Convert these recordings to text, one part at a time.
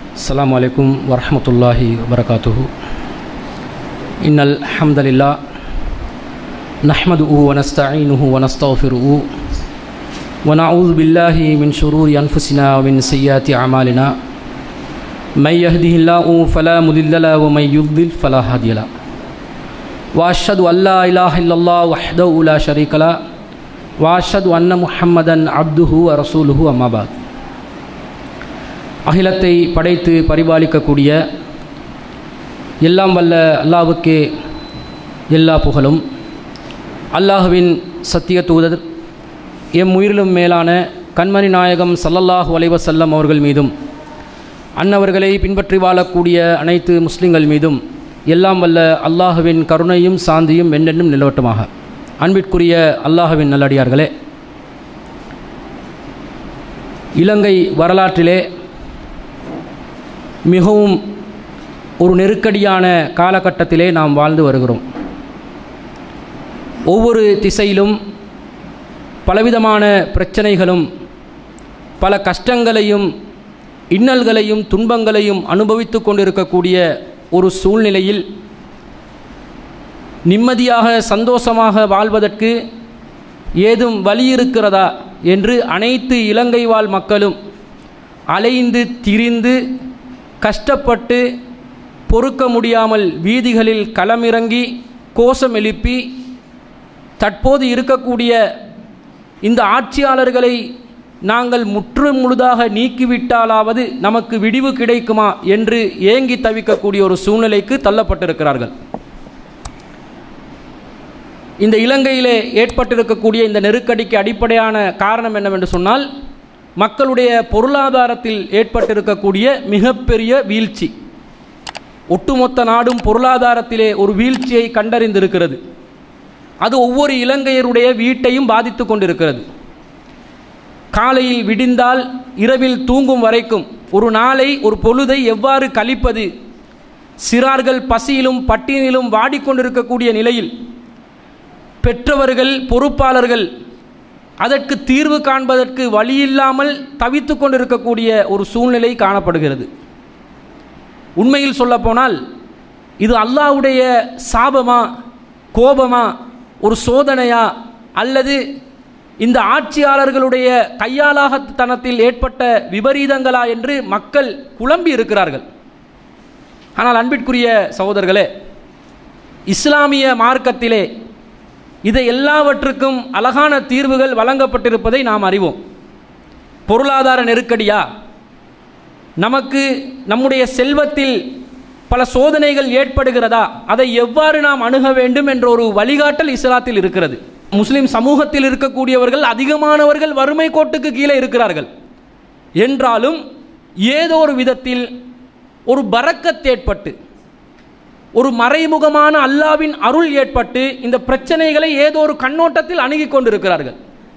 السلام عليكم ورحمة الله وبركاته إن الحمد لله نحمده ونستعينه ونستغفره ونعوذ بالله من شرور أنفسنا ومن سيئات أعمالنا من يهده الله فلا مضل له ومن يضلل فلا هادي له وأشهد أن لا إله إلا الله وحده لا شريك له وأشهد أن محمدا عبده ورسوله أما بعد அகிலத்தை படைத்து பரிபாலிக்கக்கூடிய எல்லாம் வல்ல அல்லாவுக்கே எல்லா புகழும் அல்லாஹுவின் சத்திய தூதர் எம் உயிரிலும் மேலான கண்மணி நாயகம் சல்லல்லாஹு அலைவசல்லம் அவர்கள் மீதும் அன்னவர்களை பின்பற்றி வாழக்கூடிய அனைத்து முஸ்லிம்கள் மீதும் எல்லாம் வல்ல அல்லாஹுவின் கருணையும் சாந்தியும் என்னென்னும் நிலவட்டுமாக அன்பிற்குரிய அல்லாஹுவின் நல்லடியார்களே இலங்கை வரலாற்றிலே மிகவும் ஒரு நெருக்கடியான காலகட்டத்திலே நாம் வாழ்ந்து வருகிறோம் ஒவ்வொரு திசையிலும் பலவிதமான பிரச்சனைகளும் பல கஷ்டங்களையும் இன்னல்களையும் துன்பங்களையும் அனுபவித்து கொண்டிருக்கக்கூடிய ஒரு சூழ்நிலையில் நிம்மதியாக சந்தோஷமாக வாழ்வதற்கு ஏதும் வழி இருக்கிறதா என்று அனைத்து இலங்கை வாழ் மக்களும் அலைந்து திரிந்து கஷ்டப்பட்டு பொறுக்க முடியாமல் வீதிகளில் களமிறங்கி கோஷம் எழுப்பி தற்போது இருக்கக்கூடிய இந்த ஆட்சியாளர்களை நாங்கள் முற்று முழுதாக நீக்கிவிட்டாலாவது நமக்கு விடிவு கிடைக்குமா என்று ஏங்கி தவிக்கக்கூடிய ஒரு சூழ்நிலைக்கு தள்ளப்பட்டிருக்கிறார்கள் இந்த இலங்கையிலே ஏற்பட்டிருக்கக்கூடிய இந்த நெருக்கடிக்கு அடிப்படையான காரணம் என்னவென்று சொன்னால் மக்களுடைய பொருளாதாரத்தில் ஏற்பட்டிருக்கக்கூடிய மிகப்பெரிய வீழ்ச்சி ஒட்டுமொத்த நாடும் பொருளாதாரத்திலே ஒரு வீழ்ச்சியை கண்டறிந்திருக்கிறது அது ஒவ்வொரு இலங்கையருடைய வீட்டையும் பாதித்து கொண்டிருக்கிறது காலையில் விடிந்தால் இரவில் தூங்கும் வரைக்கும் ஒரு நாளை ஒரு பொழுதை எவ்வாறு கழிப்பது சிறார்கள் பசியிலும் பட்டினிலும் வாடிக்கொண்டிருக்கக்கூடிய நிலையில் பெற்றவர்கள் பொறுப்பாளர்கள் அதற்கு தீர்வு காண்பதற்கு வழியில்லாமல் தவித்து கொண்டிருக்கக்கூடிய ஒரு சூழ்நிலை காணப்படுகிறது உண்மையில் சொல்லப்போனால் இது அல்லாவுடைய சாபமா கோபமா ஒரு சோதனையா அல்லது இந்த ஆட்சியாளர்களுடைய கையாளாகத்தனத்தில் ஏற்பட்ட விபரீதங்களா என்று மக்கள் குழம்பி இருக்கிறார்கள் ஆனால் அன்பிற்குரிய சகோதரர்களே இஸ்லாமிய மார்க்கத்திலே இதை எல்லாவற்றுக்கும் அழகான தீர்வுகள் வழங்கப்பட்டிருப்பதை நாம் அறிவோம் பொருளாதார நெருக்கடியா நமக்கு நம்முடைய செல்வத்தில் பல சோதனைகள் ஏற்படுகிறதா அதை எவ்வாறு நாம் அணுக வேண்டும் என்ற ஒரு வழிகாட்டல் இஸ்லாத்தில் இருக்கிறது முஸ்லிம் சமூகத்தில் இருக்கக்கூடியவர்கள் அதிகமானவர்கள் வறுமை கோட்டுக்கு கீழே இருக்கிறார்கள் என்றாலும் ஏதோ ஒரு விதத்தில் ஒரு பறக்கத் ஏற்பட்டு ஒரு மறைமுகமான அல்லாவின் அருள் ஏற்பட்டு இந்த பிரச்சனைகளை ஏதோ ஒரு கண்ணோட்டத்தில் அணுகி கொண்டிருக்கிறார்கள்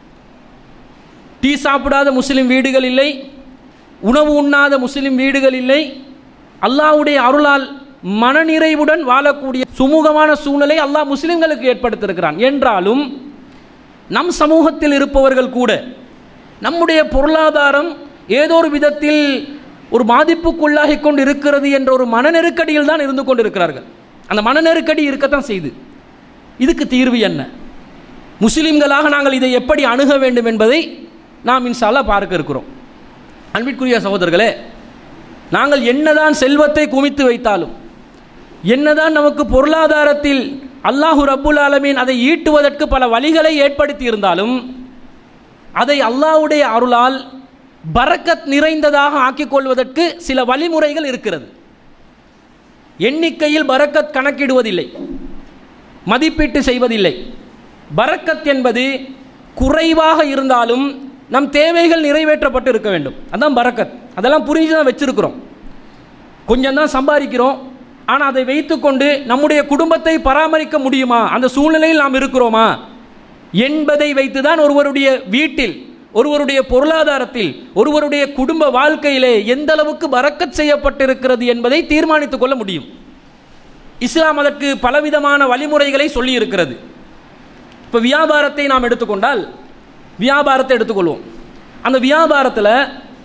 டீ சாப்பிடாத முஸ்லிம் வீடுகள் இல்லை உணவு உண்ணாத முஸ்லிம் வீடுகள் இல்லை அல்லாவுடைய அருளால் மனநிறைவுடன் வாழக்கூடிய சுமூகமான சூழ்நிலை அல்லாஹ் முஸ்லிம்களுக்கு ஏற்படுத்தியிருக்கிறான் என்றாலும் நம் சமூகத்தில் இருப்பவர்கள் கூட நம்முடைய பொருளாதாரம் ஏதோ ஒரு விதத்தில் ஒரு பாதிப்புக்குள்ளாகி கொண்டு இருக்கிறது என்ற ஒரு மன நெருக்கடியில் தான் இருந்து கொண்டு இருக்கிறார்கள் அந்த மன நெருக்கடி இருக்கத்தான் செய்து இதுக்கு தீர்வு என்ன முஸ்லிம்களாக நாங்கள் இதை எப்படி அணுக வேண்டும் என்பதை நாம் இன்ஷால்லா பார்க்க இருக்கிறோம் அன்பிற்குரிய சகோதரர்களே நாங்கள் என்னதான் செல்வத்தை குமித்து வைத்தாலும் என்னதான் நமக்கு பொருளாதாரத்தில் அல்லாஹு ரப்புல் ஆலமீன் அதை ஈட்டுவதற்கு பல வழிகளை ஏற்படுத்தி இருந்தாலும் அதை அல்லாஹுடைய அருளால் பரக்கத் நிறைந்ததாக ஆக்கிக் கொள்வதற்கு சில வழிமுறைகள் இருக்கிறது எண்ணிக்கையில் பரக்கத் கணக்கிடுவதில்லை மதிப்பீட்டு செய்வதில்லை பரக்கத் என்பது குறைவாக இருந்தாலும் நம் தேவைகள் நிறைவேற்றப்பட்டு இருக்க வேண்டும் அதான் பரக்கத் அதெல்லாம் புரிஞ்சு தான் வச்சிருக்கிறோம் கொஞ்சம் தான் சம்பாதிக்கிறோம் ஆனால் அதை வைத்துக்கொண்டு நம்முடைய குடும்பத்தை பராமரிக்க முடியுமா அந்த சூழ்நிலையில் நாம் இருக்கிறோமா என்பதை வைத்துதான் ஒருவருடைய வீட்டில் ஒருவருடைய பொருளாதாரத்தில் ஒருவருடைய குடும்ப வாழ்க்கையிலே எந்த அளவுக்கு வரக்கத் செய்யப்பட்டிருக்கிறது என்பதை தீர்மானித்துக் கொள்ள முடியும் இஸ்லாம் அதற்கு பலவிதமான வழிமுறைகளை சொல்லி இருக்கிறது இப்போ வியாபாரத்தை நாம் எடுத்துக்கொண்டால் வியாபாரத்தை எடுத்துக்கொள்வோம் அந்த வியாபாரத்தில்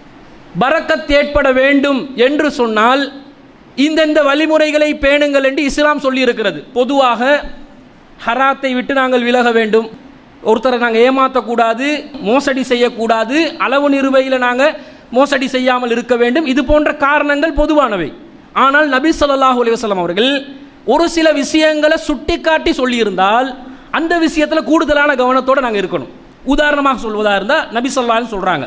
பரக்கத் ஏற்பட வேண்டும் என்று சொன்னால் இந்தந்த வழிமுறைகளை பேணுங்கள் என்று இஸ்லாம் சொல்லியிருக்கிறது பொதுவாக ஹராத்தை விட்டு நாங்கள் விலக வேண்டும் ஒருத்தரை நாங்கள் ஏமாற்றக்கூடாது மோசடி செய்யக்கூடாது அளவு நிறுவையில் நாங்கள் மோசடி செய்யாமல் இருக்க வேண்டும் இது போன்ற காரணங்கள் பொதுவானவை ஆனால் நபி ஸல்லல்லாஹு அலைஹி வஸல்லம் அவர்கள் ஒரு சில விஷயங்களை சுட்டிக்காட்டி சொல்லியிருந்தால் அந்த விஷயத்தில் கூடுதலான கவனத்தோடு நாங்கள் இருக்கணும் உதாரணமாக சொல்வதாக இருந்தால் நபி ஸல்லல்லாஹு சொல்கிறாங்க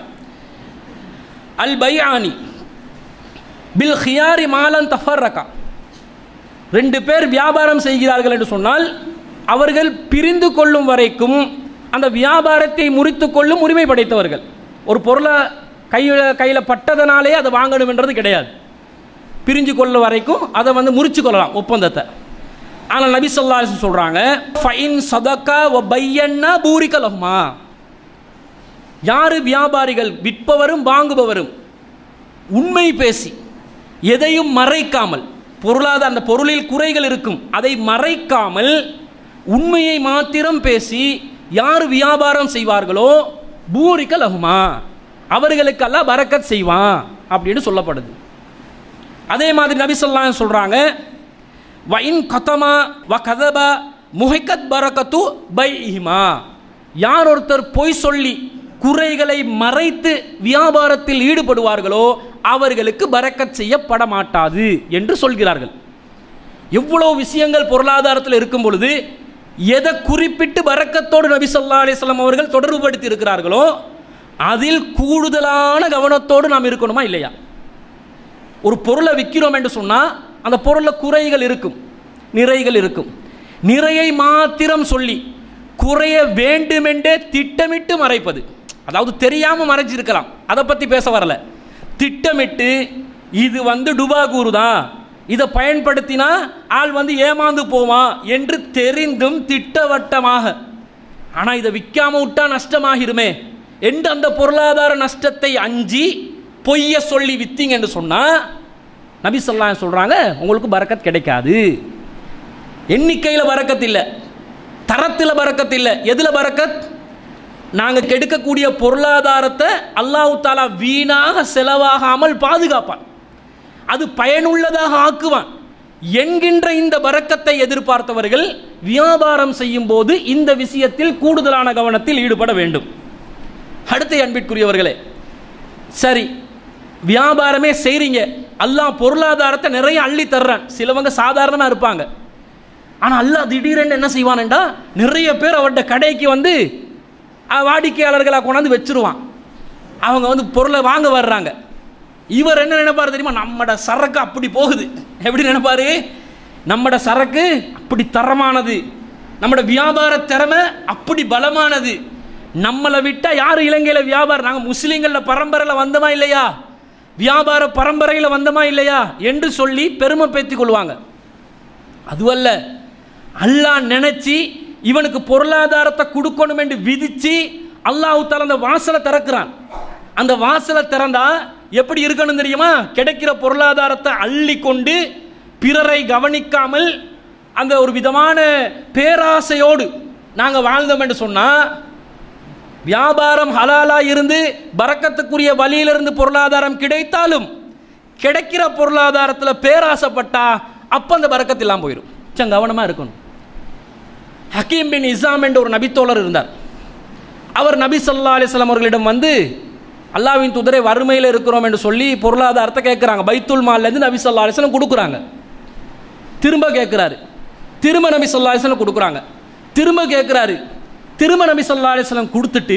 அல் பைஆனி பில் ஹியாரி மாலன் தஃபர்ரகா ரெண்டு பேர் வியாபாரம் செய்கிறார்கள் என்று சொன்னால் அவர்கள் பிரிந்து கொள்ளும் வரைக்கும் அந்த வியாபாரத்தை முறித்து கொள்ளும் உரிமை படைத்தவர்கள் ஒரு பொருளை கையில் கையில் பட்டதனாலே அதை வாங்கணும்ன்றது கிடையாது பிரிஞ்சு கொள்ள வரைக்கும் அதை வந்து முறிச்சு கொள்ளலாம் ஒப்பந்தத்தை ஆனால் நபி சொல்லா சொல்கிறாங்க ஃபைன் சதக்கா ஒ பையன்னா பூரிக்க லஹ்மா யார் வியாபாரிகள் விற்பவரும் வாங்குபவரும் உண்மை பேசி எதையும் மறைக்காமல் பொருளாதார அந்த பொருளில் குறைகள் இருக்கும் அதை மறைக்காமல் உண்மையை மாத்திரம் பேசி யார் வியாபாரம் செய்வார்களோ பூரிக்க லகுமா அவர்களுக்கெல்லாம் பரக்கத் செய்வான் அப்படின்னு சொல்லப்படுது அதே மாதிரி நபி சொல்லலாம் சொல்றாங்க வைன் கதமா வ கதபா முஹைக்கத் பரக்கத்து பை இஹிமா யார் ஒருத்தர் பொய் சொல்லி குறைகளை மறைத்து வியாபாரத்தில் ஈடுபடுவார்களோ அவர்களுக்கு பரக்கத் செய்யப்பட மாட்டாது என்று சொல்கிறார்கள் எவ்வளவு விஷயங்கள் பொருளாதாரத்தில் இருக்கும் பொழுது எதை குறிப்பிட்டு பரக்கத்தோடு நபி சொல்லா அலிஸ்லாம் அவர்கள் தொடர்புபடுத்தி இருக்கிறார்களோ அதில் கூடுதலான கவனத்தோடு நாம் இருக்கணுமா இல்லையா ஒரு பொருளை விற்கிறோம் என்று சொன்னால் அந்த பொருளில் குறைகள் இருக்கும் நிறைகள் இருக்கும் நிறையை மாத்திரம் சொல்லி குறைய வேண்டுமென்றே திட்டமிட்டு மறைப்பது அதாவது தெரியாமல் மறைச்சிருக்கலாம் அதை பற்றி பேச வரல திட்டமிட்டு இது வந்து டுபாகூரு தான் இதை பயன்படுத்தினா ஆள் வந்து ஏமாந்து போவான் என்று தெரிந்தும் திட்டவட்டமாக ஆனால் இதை விற்காம விட்டா நஷ்டமாகிருமே என்று அந்த பொருளாதார நஷ்டத்தை அஞ்சி பொய்ய சொல்லி வித்தீங்கன்னு சொன்னால் நபி சொல்லா சொல்கிறாங்க உங்களுக்கு பறக்கத் கிடைக்காது எண்ணிக்கையில் பறக்கத் இல்லை தரத்தில் பறக்கத் இல்லை எதில் பறக்கத் நாங்கள் கெடுக்கக்கூடிய பொருளாதாரத்தை அல்லாஹு தாலா வீணாக செலவாகாமல் பாதுகாப்பான் அது பயனுள்ளதாக ஆக்குவான் என்கின்ற இந்த பறக்கத்தை எதிர்பார்த்தவர்கள் வியாபாரம் செய்யும் போது இந்த விஷயத்தில் கூடுதலான கவனத்தில் ஈடுபட வேண்டும் அடுத்த அன்பிற்குரியவர்களே சரி வியாபாரமே செய்கிறீங்க அல்லாஹ் பொருளாதாரத்தை நிறைய அள்ளி தர்றான் சிலவங்க சாதாரணமாக இருப்பாங்க ஆனால் அல்லாஹ் திடீரென்று என்ன செய்வான்டா நிறைய பேர் அவர்கிட்ட கடைக்கு வந்து வாடிக்கையாளர்களாக கொண்டாந்து வச்சிருவான் அவங்க வந்து பொருளை வாங்க வர்றாங்க இவர் என்ன நினைப்பாரு தெரியுமா நம்மட சரக்கு அப்படி போகுது எப்படி நினைப்பாரு நம்மட சரக்கு அப்படி தரமானது நம்மட வியாபார திறமை அப்படி பலமானது நம்மளை விட்டால் யார் இலங்கையில் வியாபாரம் நாங்கள் முஸ்லீம்களில் பரம்பரையில் வந்தோமா இல்லையா வியாபார பரம்பரையில் வந்தோமா இல்லையா என்று சொல்லி பெருமை பேத்திக் கொள்வாங்க அதுவல்ல அல்லாஹ் நினைச்சு இவனுக்கு பொருளாதாரத்தை கொடுக்கணும் என்று விதிச்சு அல்லாஹு தால அந்த வாசலை திறக்கிறான் அந்த வாசலை திறந்தா எப்படி இருக்கணும் தெரியுமா கிடைக்கிற பொருளாதாரத்தை அள்ளி கொண்டு பிறரை கவனிக்காமல் அந்த ஒரு விதமான பேராசையோடு நாங்கள் வாழ்ந்தோம் என்று சொன்னால் வியாபாரம் ஹலாலா இருந்து பறக்கத்துக்குரிய வழியிலிருந்து பொருளாதாரம் கிடைத்தாலும் கிடைக்கிற பொருளாதாரத்தில் பேராசைப்பட்டா அப்போ அந்த பறக்கத்து இல்லாமல் போயிடும் சங்க கவனமாக இருக்கணும் ஹக்கீம் பின் இசாம் என்ற ஒரு நபித்தோழர் இருந்தார் அவர் நபி சல்லா அலிஸ்லாம் அவர்களிடம் வந்து அல்லாவின் துதரை வறுமையில் இருக்கிறோம் என்று சொல்லி பொருளாதாரத்தை கேட்குறாங்க பைத்துல் மால்லேருந்து நபி சொல்லா அலிஸ்லாம் கொடுக்குறாங்க திரும்ப கேட்குறாரு திரும்ப நபி சொல்லா அலிஸ்லாம் கொடுக்குறாங்க திரும்ப கேட்குறாரு திரும்ப நபி சொல்லா அலிஸ்லாம் கொடுத்துட்டு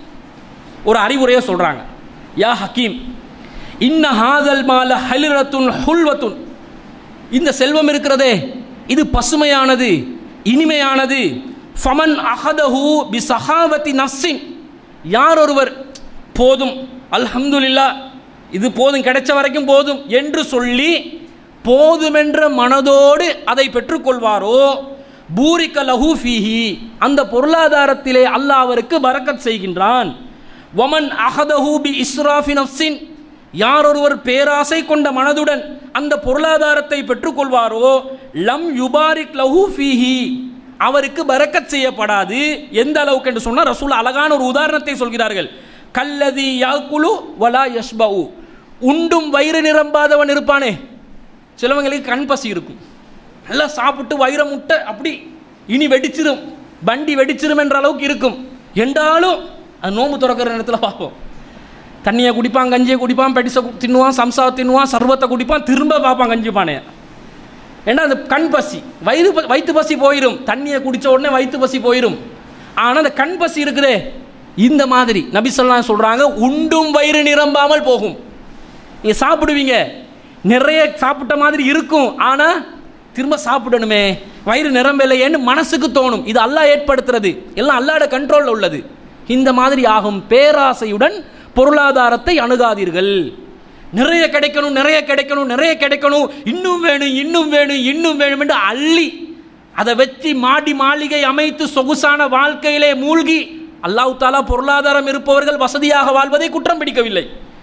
ஒரு அறிவுரையை சொல்கிறாங்க யா ஹக்கீம் இன்ன ஹாதல் மால ஹலிரத்துன் ஹுல்வத்துன் இந்த செல்வம் இருக்கிறதே இது பசுமையானது இனிமையானது ஃபமன் அஹதஹு பி சஹாவத்தி நஃப்சின் யார் ஒருவர் போதும் அல்ஹம்துலில்லா இது போதும் கிடைச்ச வரைக்கும் போதும் என்று சொல்லி போதுமென்ற மனதோடு அதை பெற்றுக்கொள்வாரோ பூரிக்க லஹு ஃபீஹி அந்த பொருளாதாரத்திலே அல்லாஹ் அவருக்கு பரக்கத் செய்கின்றான் வமன் அஹதஹு பி இஸ்ராஃபி நஃப்சின் யார் ஒருவர் பேராசை கொண்ட மனதுடன் அந்த பொருளாதாரத்தை பெற்றுக்கொள்வாரோ லம் யுபாரிக் லஹு ஃபீஹி அவருக்கு பரக்கத் செய்யப்படாது எந்த அளவுக்கு என்று சொன்னால் ரசூல் அழகான ஒரு உதாரணத்தை சொல்கிறார்கள் கல்லதி யாக்குலு வலா யஷ்பவு உண்டும் வயிறு நிரம்பாதவன் இருப்பானே சிலவங்களுக்கு கண் பசி இருக்கும் நல்லா சாப்பிட்டு வயிறை முட்டை அப்படி இனி வெடிச்சிரும் வண்டி வெடிச்சிரும் என்ற அளவுக்கு இருக்கும் என்றாலும் அது நோம்பு திறக்கிற நேரத்தில் பார்ப்போம் தண்ணியை குடிப்பான் கஞ்சியை குடிப்பான் பெடிசை கு- தின்னுவான் சம்சாவை தின்னுவான் சர்வத்தை குடிப்பான் திரும்ப பார்ப்பான் கஞ்சி பானையை ஏன்னா அந்த கண் பசி வயிறு ப- வயிற்று பசி போயிடும் தண்ணியை குடிச்ச உடனே வயிற்று பசி போயிடும் ஆனால் அந்த கண் பசி இருக்குதே இந்த மாதிரி நபி சொல்லலாம் சொல்கிறாங்க உண்டும் வயிறு நிரம்பாமல் போகும் நீங்கள் சாப்பிடுவீங்க நிறைய சாப்பிட்ட மாதிரி இருக்கும் ஆனால் திரும்ப சாப்பிடணுமே வயிறு நிரம்பலையேன்னு மனசுக்கு தோணும் இது அல்லாஹ் ஏற்படுத்துறது எல்லாம் அல்லாட கண்ட்ரோலில் உள்ளது இந்த மாதிரி ஆகும் பேராசையுடன் பொருளாதாரத்தை அணுகாதீர்கள் நிறைய கிடைக்கணும் நிறைய கிடைக்கணும் நிறைய கிடைக்கணும் இன்னும் வேணும் இன்னும் வேணும் இன்னும் வேணும் என்று அள்ளி அதை வச்சு மாடி மாளிகை அமைத்து சொகுசான வாழ்க்கையிலே மூழ்கி அல்லாஹ் தாலா பொருளாதாரம் இருப்பவர்கள் வசதியாக வாழ்வதை குற்றம் பிடிக்கவில்லை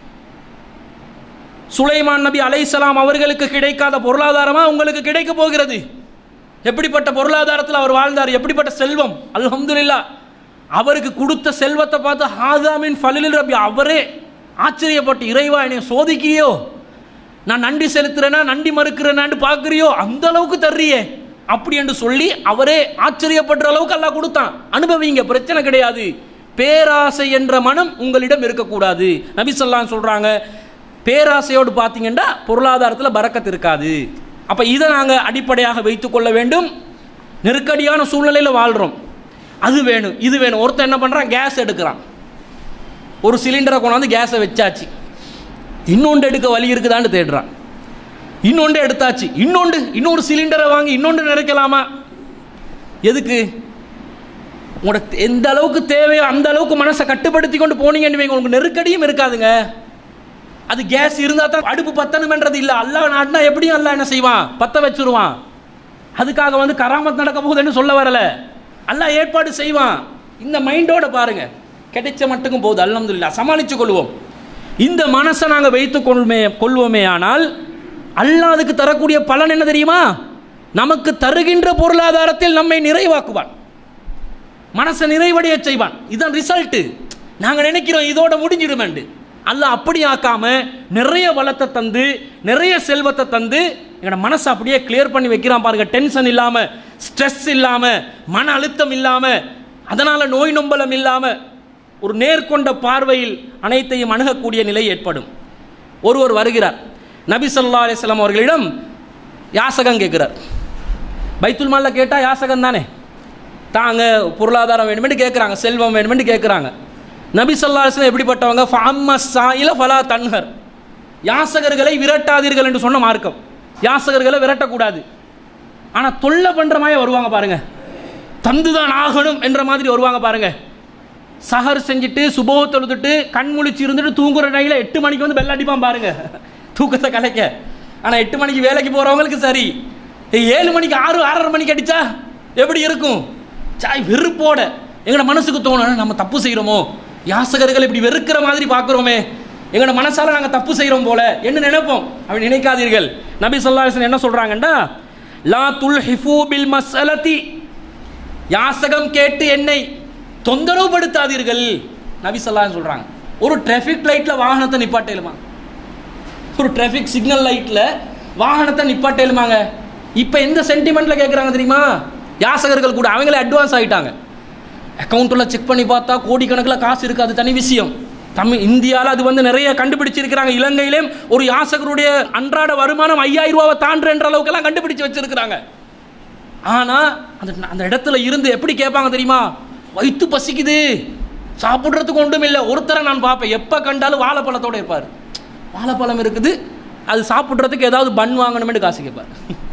சுலைமான் நபி அலைஹிஸ்ஸலாம் அவர்களுக்கு கிடைக்காத பொருளாதாரமா உங்களுக்கு கிடைக்க போகிறது எப்படிப்பட்ட பொருளாதாரத்தில் அவர் வாழ்ந்தார் எப்படிப்பட்ட செல்வம் அல்ஹம்துலில்லாஹ் அவருக்கு கொடுத்த செல்வத்தை பார்த்து ஹாதாமின் ஃபலில் ரபி அவரே ஆச்சரியப்பட்டு இறைவா என்னை சோதிக்கிறியோ நான் நன்றி செலுத்துறேனா நன்றி மறுக்கிறேனான்னு பார்க்குறியோ அந்த அளவுக்கு தர்றியே அப்படி என்று சொல்லி அவரே ஆச்சரியப்படுற அளவுக்கு அல்லாஹ் கொடுத்தான் அனுபவிங்க பிரச்சனை கிடையாது பேராசை என்ற மனம் உங்களிடம் இருக்கக்கூடாது நபி ஸல்லல்லாஹு சொல்றாங்க பேராசையோடு பார்த்தீங்கன்னா பொருளாதாரத்தில் பறக்கத்து இருக்காது அப்போ இதை நாங்கள் அடிப்படையாக வைத்துக்கொள்ள வேண்டும் நெருக்கடியான சூழ்நிலையில் வாழ்கிறோம் அது வேணும் இது வேணும் ஒருத்தன் என்ன பண்ணுறான் கேஸ் எடுக்கிறான் ஒரு சிலிண்டரை கொண்டாந்து கேஸை வச்சாச்சு இன்னொன்று எடுக்க வழி இருக்குதான்னு தேடுறான் இன்னொன்று எடுத்தாச்சு இன்னொன்று இன்னொரு சிலிண்டரை வாங்கி இன்னொன்று நிறைக்கலாமா எதுக்கு உங்களோட எந்த அளவுக்கு தேவையோ அந்த அளவுக்கு மனசை கட்டுப்படுத்தி கொண்டு போனீங்கன்னு வைங்க உங்களுக்கு நெருக்கடியும் இருக்காதுங்க அது கேஸ் இருந்தால் தான் அடுப்பு பத்தணுமென்றது இல்லை அல்லாஹ் நாட்டினா எப்படியும் அல்லாஹ் என்ன செய்வான் பத்த வச்சிருவான் அதுக்காக வந்து கராமத் நடக்க போகுதுன்னு சொல்ல வரல அல்லாஹ் ஏற்பாடு செய்வான் இந்த மைண்டோட பாருங்க கிடைச்ச மட்டுக்கும் போகுது அல்ஹம்துலில்லாஹ் சமாளித்து கொள்வோம் இந்த மனசை நாங்கள் வைத்து கொள்மே கொள்வோமே ஆனால் அல்லாஹ் அதுக்கு தரக்கூடிய பலன் என்ன தெரியுமா நமக்கு தருகின்ற பொருளாதாரத்தில் நம்மை நிறைவாக்குவான் மனசை நிறைவடைய செய்வான் இதுதான் ரிசல்ட்டு நாங்கள் நினைக்கிறோம் இதோட முடிஞ்சிடுமெண்டு அல்லாஹ் அப்படி ஆக்காம நிறைய வளத்தை தந்து நிறைய செல்வத்தை தந்து எங்களோட மனசை அப்படியே கிளியர் பண்ணி வைக்கிறான் பாருங்க டென்ஷன் இல்லாம ஸ்ட்ரெஸ் இல்லாம மன அழுத்தம் இல்லாம அதனால நோய் நொம்பலம் இல்லாம ஒரு நேர்கொண்ட பார்வையில் அனைத்தையும் அணுகக்கூடிய நிலை ஏற்படும் ஒருவர் வருகிறார் நபி ஸல்லல்லாஹு அலைஹி வஸல்லம் அவர்களிடம் யாசகம் கேட்கிறார் பைத்துல் மால்ல கேட்டா யாசகம் தானே தாங்க பொருளாதாரம் வேணுமென்று கேட்குறாங்க செல்வம் வேணுமென்று கேட்குறாங்க நபி ஸல்லல்லாஹு அலைஹி வஸல்லம் எப்படிப்பட்டவங்க ஃபஅம்ம சாயில ஃபலா தன்ஹர் யாசகர்களை விரட்டாதீர்கள் என்று சொன்ன மார்க்கம் யாசகர்களை விரட்டக்கூடாது ஆனால் தொல்லை பண்ணுற மாதிரி வருவாங்க பாருங்க தந்துதான் ஆகணும் என்ற மாதிரி வருவாங்க பாருங்க சஹர் செஞ்சுட்டு சுபோ தொழுதுட்டு கண் முழிச்சு இருந்துட்டு தூங்குற நிலையில் எட்டு மணிக்கு வந்து பெல் அடிப்பான் பாருங்க தூக்கத்தை கலைக்க ஆனால் எட்டு மணிக்கு வேலைக்கு போகிறவங்களுக்கு சரி ஏய், ஏழு மணிக்கு ஆறு ஆறரை மணிக்கு அடிச்சா எப்படி இருக்கும் சாய் வெறுப்போட எங்களோட மனசுக்கு தோணும் நம்ம தப்பு செய்கிறோமோ யாசகர்கள் இப்படி வெறுக்கிற மாதிரி பார்க்குறோமே எங்களோட மனசால நாங்கள் தப்பு செய்கிறோம் போல என்ன நினைப்போம் அப்படி நினைக்காதீர்கள் நபி ஸல்லல்லாஹு அலைஹி வஸல்லம் என்ன சொல்கிறாங்கண்டா லா துல்ஹிஃபு பில் மஸ்அலதி யாசகம் கேட்டு என்னை தொந்தரவுபடுத்தாதீர்கள் நபி ஸல்லல்லாஹு சொல்றாங்க ஒரு டிராஃபிக் லைட்ல வாகனத்தை நிப்பாட்டேலுமா ஒரு டிராஃபிக் சிக்னல் லைட்ல வாகனத்தை நிப்பாட்டேலுமாங்க இப்போ எந்த சென்டிமெண்ட்ல கேட்குறாங்க தெரியுமா யாசகர்கள் கூட அவங்களே அட்வான்ஸ் ஆகிட்டாங்க அக்கௌண்ட்டில் செக் பண்ணி பார்த்தா கோடிக்கணக்கில் காசு இருக்குது அது தனி விஷயம் தமிழ் இந்தியாவில் அது வந்து நிறைய கண்டுபிடிச்சிருக்கிறாங்க இலங்கையிலேயும் ஒரு யாசகருடைய அன்றாட வருமானம் ஐயாயிரம் ரூபாவை தாண்டுன்ற அளவுக்கெல்லாம் கண்டுபிடிச்சு வச்சிருக்கிறாங்க ஆனால் அந்த அந்த இடத்துல இருந்து எப்படி கேட்பாங்க தெரியுமா வயிற்று பசிக்குது சாப்பிட்றதுக்கு ஒன்றும் இல்லை ஒருத்தரை நான் பார்ப்பேன் எப்போ கண்டாலும் வாழைப்பழத்தோடு இருப்பார் வாழைப்பழம் இருக்குது அது சாப்பிட்றதுக்கு ஏதாவது பன் வாங்கணும்னு காசு கேட்பார்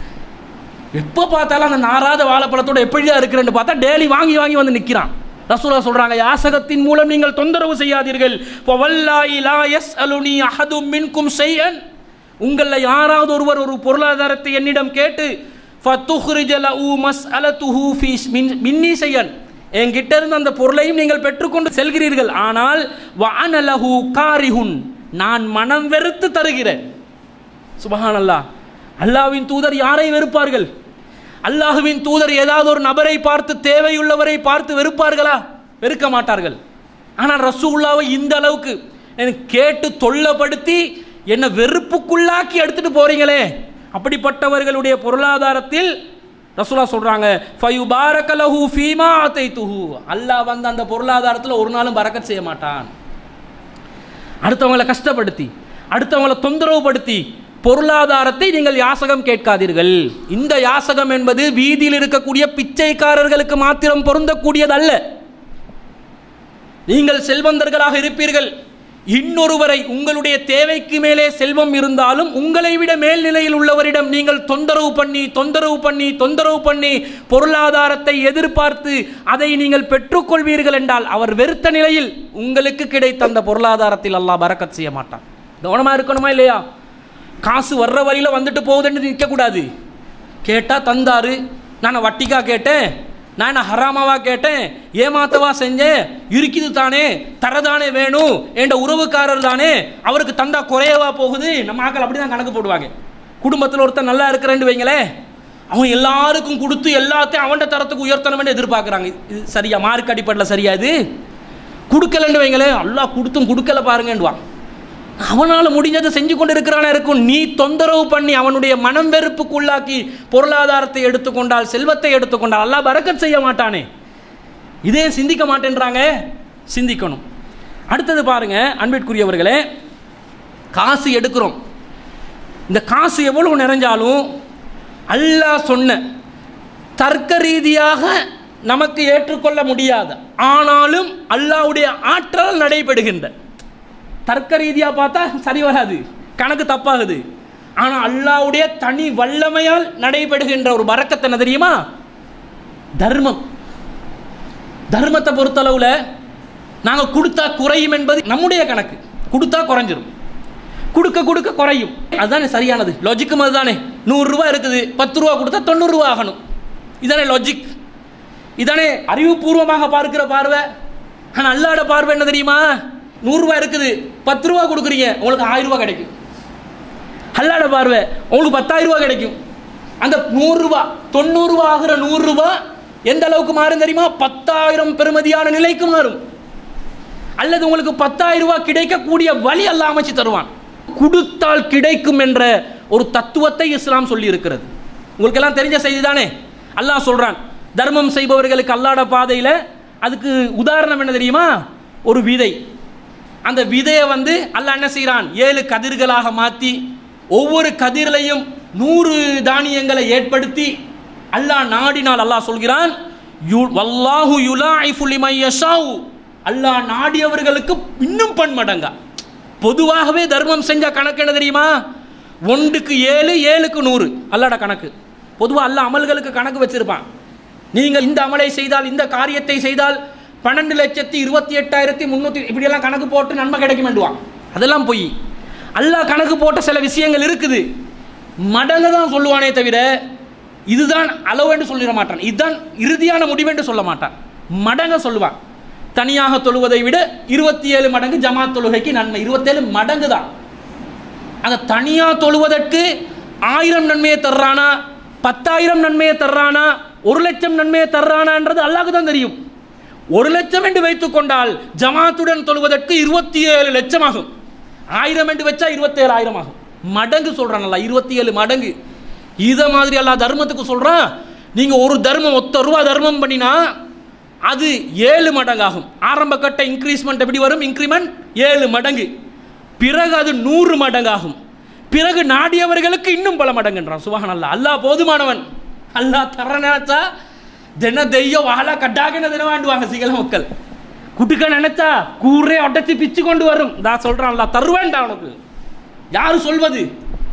எப்போ பார்த்தாலும் அந்த நாராத வாழைப்பழத்தோட எப்படியா இருக்கிறேன்னு பார்த்தா டெய்லி வாங்கி வாங்கி வந்து நிற்கிறான் ரசூலா சொல்றாங்க யாசகத்தின் மூலம் நீங்கள் தொந்தரவு செய்யாதீர்கள் ஃபவல்லாஹி லா யஸ்அலுனி அஹதும் மின்கும் ஷைஅன் உங்களில் யாராவது ஒருவர் ஒரு பொருளாதாரத்தை என்னிடம் கேட்டு ஃபத்துஹ்ரிஜ லஹு மஸ்அலத்துஹு ஃபீ மின் மின்னி ஷைஅன் என்கிட்ட இருந்து அந்த பொருளையும் நீங்கள் பெற்றுக்கொண்டு செல்கிறீர்கள் ஆனால் வஅன லஹு காரிஹுன் நான் மனம் வெறுத்து தருகிறேன் சுபஹான் அல்லாஹ் அல்லாஹ்வின் தூதர் யாரை வெறுப்பார்கள் அல்லாஹுவின் தூதர் ஏதாவது ஒரு நபரை பார்த்து தேவையுள்ளவரை பார்த்து வெறுப்பார்களா வெறுக்க மாட்டார்கள் ஆனால் ரசூல்லாவை இந்த அளவுக்கு எனக்கு கேட்டு தொல்லப்படுத்தி என்ன வெறுப்புக்குள்ளாக்கி எடுத்துட்டு போறீங்களே அப்படிப்பட்டவர்களுடைய பொருளாதாரத்தில் ரசூலா சொல்றாங்க ஃபயுபாரகலஹு ஃபீமா ஆதைத்துஹு அல்லாஹ் வந்து அந்த பொருளாதாரத்தில் ஒரு நாளும் பரக்கத் செய்ய மாட்டான் அடுத்தவங்களை கஷ்டப்படுத்தி அடுத்தவங்களை தொந்தரவுபடுத்தி பொருளாதாரத்தை நீங்கள் யாசகம் கேட்காதீர்கள் இந்த யாசகம் என்பது வீதியில் இருக்கக்கூடிய பிச்சைக்காரர்களுக்கு மாத்திரம் பொருந்தக்கூடியதல்ல நீங்கள் செல்வந்தர்களாக இருப்பீர்கள் இன்னொருவரை உங்களுடைய தேவைக்கு மேலே செல்வம் இருந்தாலும் உங்களை விட மேல்நிலையில் உள்ளவரிடம் நீங்கள் தொந்தரவு பண்ணி தொந்தரவு பண்ணி தொந்தரவு பண்ணி பொருளாதாரத்தை எதிர்பார்த்து அதை நீங்கள் பெற்றுக்கொள்வீர்கள் என்றால் அவர் வெறுத்த நிலையில் உங்களுக்கு கிடைத்த அந்த பொருளாதாரத்தில் அல்லாஹ் பரக்கத் செய்ய மாட்டான் கவனமா இருக்கணுமா இல்லையா காசு வர்ற வழியில வந்துட்டு போகுதுன்னு நிற்கக்கூடாது கேட்டால் தந்தாரு நான் வட்டிக்கா கேட்டேன் நான் என்ன ஹராமாவா கேட்டேன் ஏமாத்தவா செஞ்சேன் இருக்குது தானே தரதானே வேணும் என்ற உறவுக்காரர் தானே அவருக்கு தந்தா குறையவா போகுது நம்ம ஆக்கள் அப்படி தான் கணக்கு போடுவாங்க குடும்பத்தில் ஒருத்தன் நல்லா இருக்கிறேன்னு வைங்களே அவன் எல்லாருக்கும் கொடுத்து எல்லாத்தையும் அவன்கிட்ட தரத்துக்கு உயர்த்தணும்னு எதிர்பார்க்குறாங்க இது சரியா மார்க் அடிப்படையில் சரியா இது கொடுக்கலன்னு வைங்களேன் அல்லாஹ் கொடுத்தும் கொடுக்கல பாருங்கன்னுவான் அவனால் முடிஞ்சதை செஞ்சு கொண்டு இருக்கிறானா இருக்கும் நீ தொந்தரவு பண்ணி அவனுடைய மனம் வெறுப்புக்குள்ளாக்கி பொருளாதாரத்தை எடுத்துக்கொண்டால் செல்வத்தை எடுத்துக்கொண்டால் அல்லாஹ் பரக்கத் செய்ய மாட்டானே இதே சிந்திக்க மாட்டேன்றாங்க சிந்திக்கணும் அடுத்தது பாருங்க அன்பிற்குரியவர்களே காசு எடுக்கிறோம் இந்த காசு எவ்வளவு நிறைஞ்சாலும் அல்லாஹ் சொன்ன தர்க்க ரீதியாக நமக்கு ஏற்றுக்கொள்ள முடியாது ஆனாலும் அல்லாஹ்வுடைய ஆற்றல் நடைபெறுகின்ற தர்க்க ரீதியாக பார்த்தா சரி வராது கணக்கு தப்பாகுது ஆனால் அல்லாவுடைய தனி வல்லமையால் நடைபெறுகின்ற ஒரு பறக்கத்தை என்ன தெரியுமா தர்மம் தர்மத்தை பொறுத்தளவில் நாங்கள் கொடுத்தா குறையும் என்பது நம்முடைய கணக்கு கொடுத்தா குறைஞ்சிரும் கொடுக்க கொடுக்க குறையும் அதுதானே சரியானது லாஜிக்கும் அதுதானே நூறுரூவா இருக்குது பத்து ரூபா கொடுத்தா தொண்ணூறுரூவா ஆகணும் இதானே லாஜிக் இதானே அறிவுபூர்வமாக பார்க்கிற பார்வை ஆனால் அல்லாட பார்வை என்ன தெரியுமா நூறுரூவா இருக்குது பத்து ரூபா கொடுக்குறீங்க உங்களுக்கு ஆயிரம் ரூபா கிடைக்கும் அல்லாட பார்வை உங்களுக்கு பத்தாயிரம் ரூபா கிடைக்கும் அந்த நூறுரூவா தொண்ணூறுரூவா ஆகிற நூறுரூவா எந்த அளவுக்கு மாறும் தெரியுமா பத்தாயிரம் பெறுமதியான நிலைக்கு மாறும் அல்லது உங்களுக்கு பத்தாயிரம் ரூபாய் கிடைக்கக்கூடிய வழி அல்ல அமைச்சு தருவான் கொடுத்தால் கிடைக்கும் என்ற ஒரு தத்துவத்தை இஸ்லாம் சொல்லி இருக்கிறது உங்களுக்கு எல்லாம் தெரிஞ்ச செய்தி தானே அல்லாஹ் சொல்றான் தர்மம் செய்பவர்களுக்கு அல்லாட பாதையில் அதுக்கு உதாரணம் என்ன தெரியுமா ஒரு விதை அந்த விதையை வந்து அல்லாஹ் என்ன செய்கிறான் ஏழு கதிர்களாக மாற்றி ஒவ்வொரு கதிரிலையும் நூறு தானியங்களை ஏற்படுத்தி அல்லாஹ் நாடினால் அல்லாஹ் சொல்கிறான் யு வல்லாஹு யுலாஇஃபு லிமன் யஷாஉ அல்லாஹ் நாடியவர்களுக்கு இன்னும் பன்மடங்கா பொதுவாகவே தர்மம் செஞ்ச கணக்கு என்ன தெரியுமா ஒன்றுக்கு ஏழு ஏழுக்கு நூறு அல்லாட கணக்கு பொதுவாக அல்லாஹ் அமல்களுக்கு கணக்கு வச்சிருப்பான் நீங்கள் இந்த அமலை செய்தால் இந்த காரியத்தை செய்தால் பன்னெண்டு லட்சத்தி இருபத்தி எட்டாயிரத்தி முந்நூற்றி இப்படியெல்லாம் கணக்கு போட்டு நன்மை கிடைக்குமெண்டுவான் அதெல்லாம் பொய் அல்லாஹ் கணக்கு போட்ட சில விஷயங்கள் இருக்குது மடங்கு தான் சொல்லுவானே தவிர இதுதான் அளவு என்று சொல்லிட மாட்டான் இதுதான் இறுதியான முடிவென்று சொல்ல மாட்டான் மடங்க சொல்லுவான் தனியாக தொழுவதை விட இருபத்தி ஏழு மடங்கு ஜமாத் தொழுகைக்கு நன்மை இருபத்தேழு மடங்கு தான் அந்த தனியாக தொழுவதற்கு ஆயிரம் நன்மையை தர்றானா பத்தாயிரம் நன்மையை தர்றானா ஒரு லட்சம் நன்மையை தர்றானான்றது அல்லாஹ்க்கு தான் தெரியும் ஒரு லட்சம் என்று வைத்துக் கொண்டால் ஜமாத்துடன் தொழுவதற்கு இருபத்தி ஏழு லட்சம் ஆகும் ஆயிரம் என்று வச்சா இருபத்தேழு ஆயிரம் ஆகும் மடங்கு சொல்றான் அல்ல இருபத்தி ஏழு மடங்கு இதை மாதிரி அல்லா தர்மத்துக்கு சொல்றான் நீங்க ஒரு தர்மம் ஒத்த ரூபா தர்மம் பண்ணினா அது ஏழு மடங்காகும் ஆரம்ப கட்ட இன்க்ரீஸ்மெண்ட் எப்படி வரும் இன்க்ரிமெண்ட் ஏழு மடங்கு பிறகு அது நூறு மடங்காகும் பிறகு நாடியவர்களுக்கு இன்னும் பல மடங்குன்றான் சுபஹான் அல்லா அல்லாஹ் போதுமானவன் அல்லாஹ் தர நினைச்சா தின தெய்யம் வாழா கட்டாகன தினம் வேண்டுவாங்க சிங்கள மக்கள் குட்டுக்க நினைச்சா கூரே ஒட்டச்சி பிச்சு கொண்டு வரும் நான் சொல்றான் அல்லா தருவேன்டா உனக்கு யாரு சொல்வது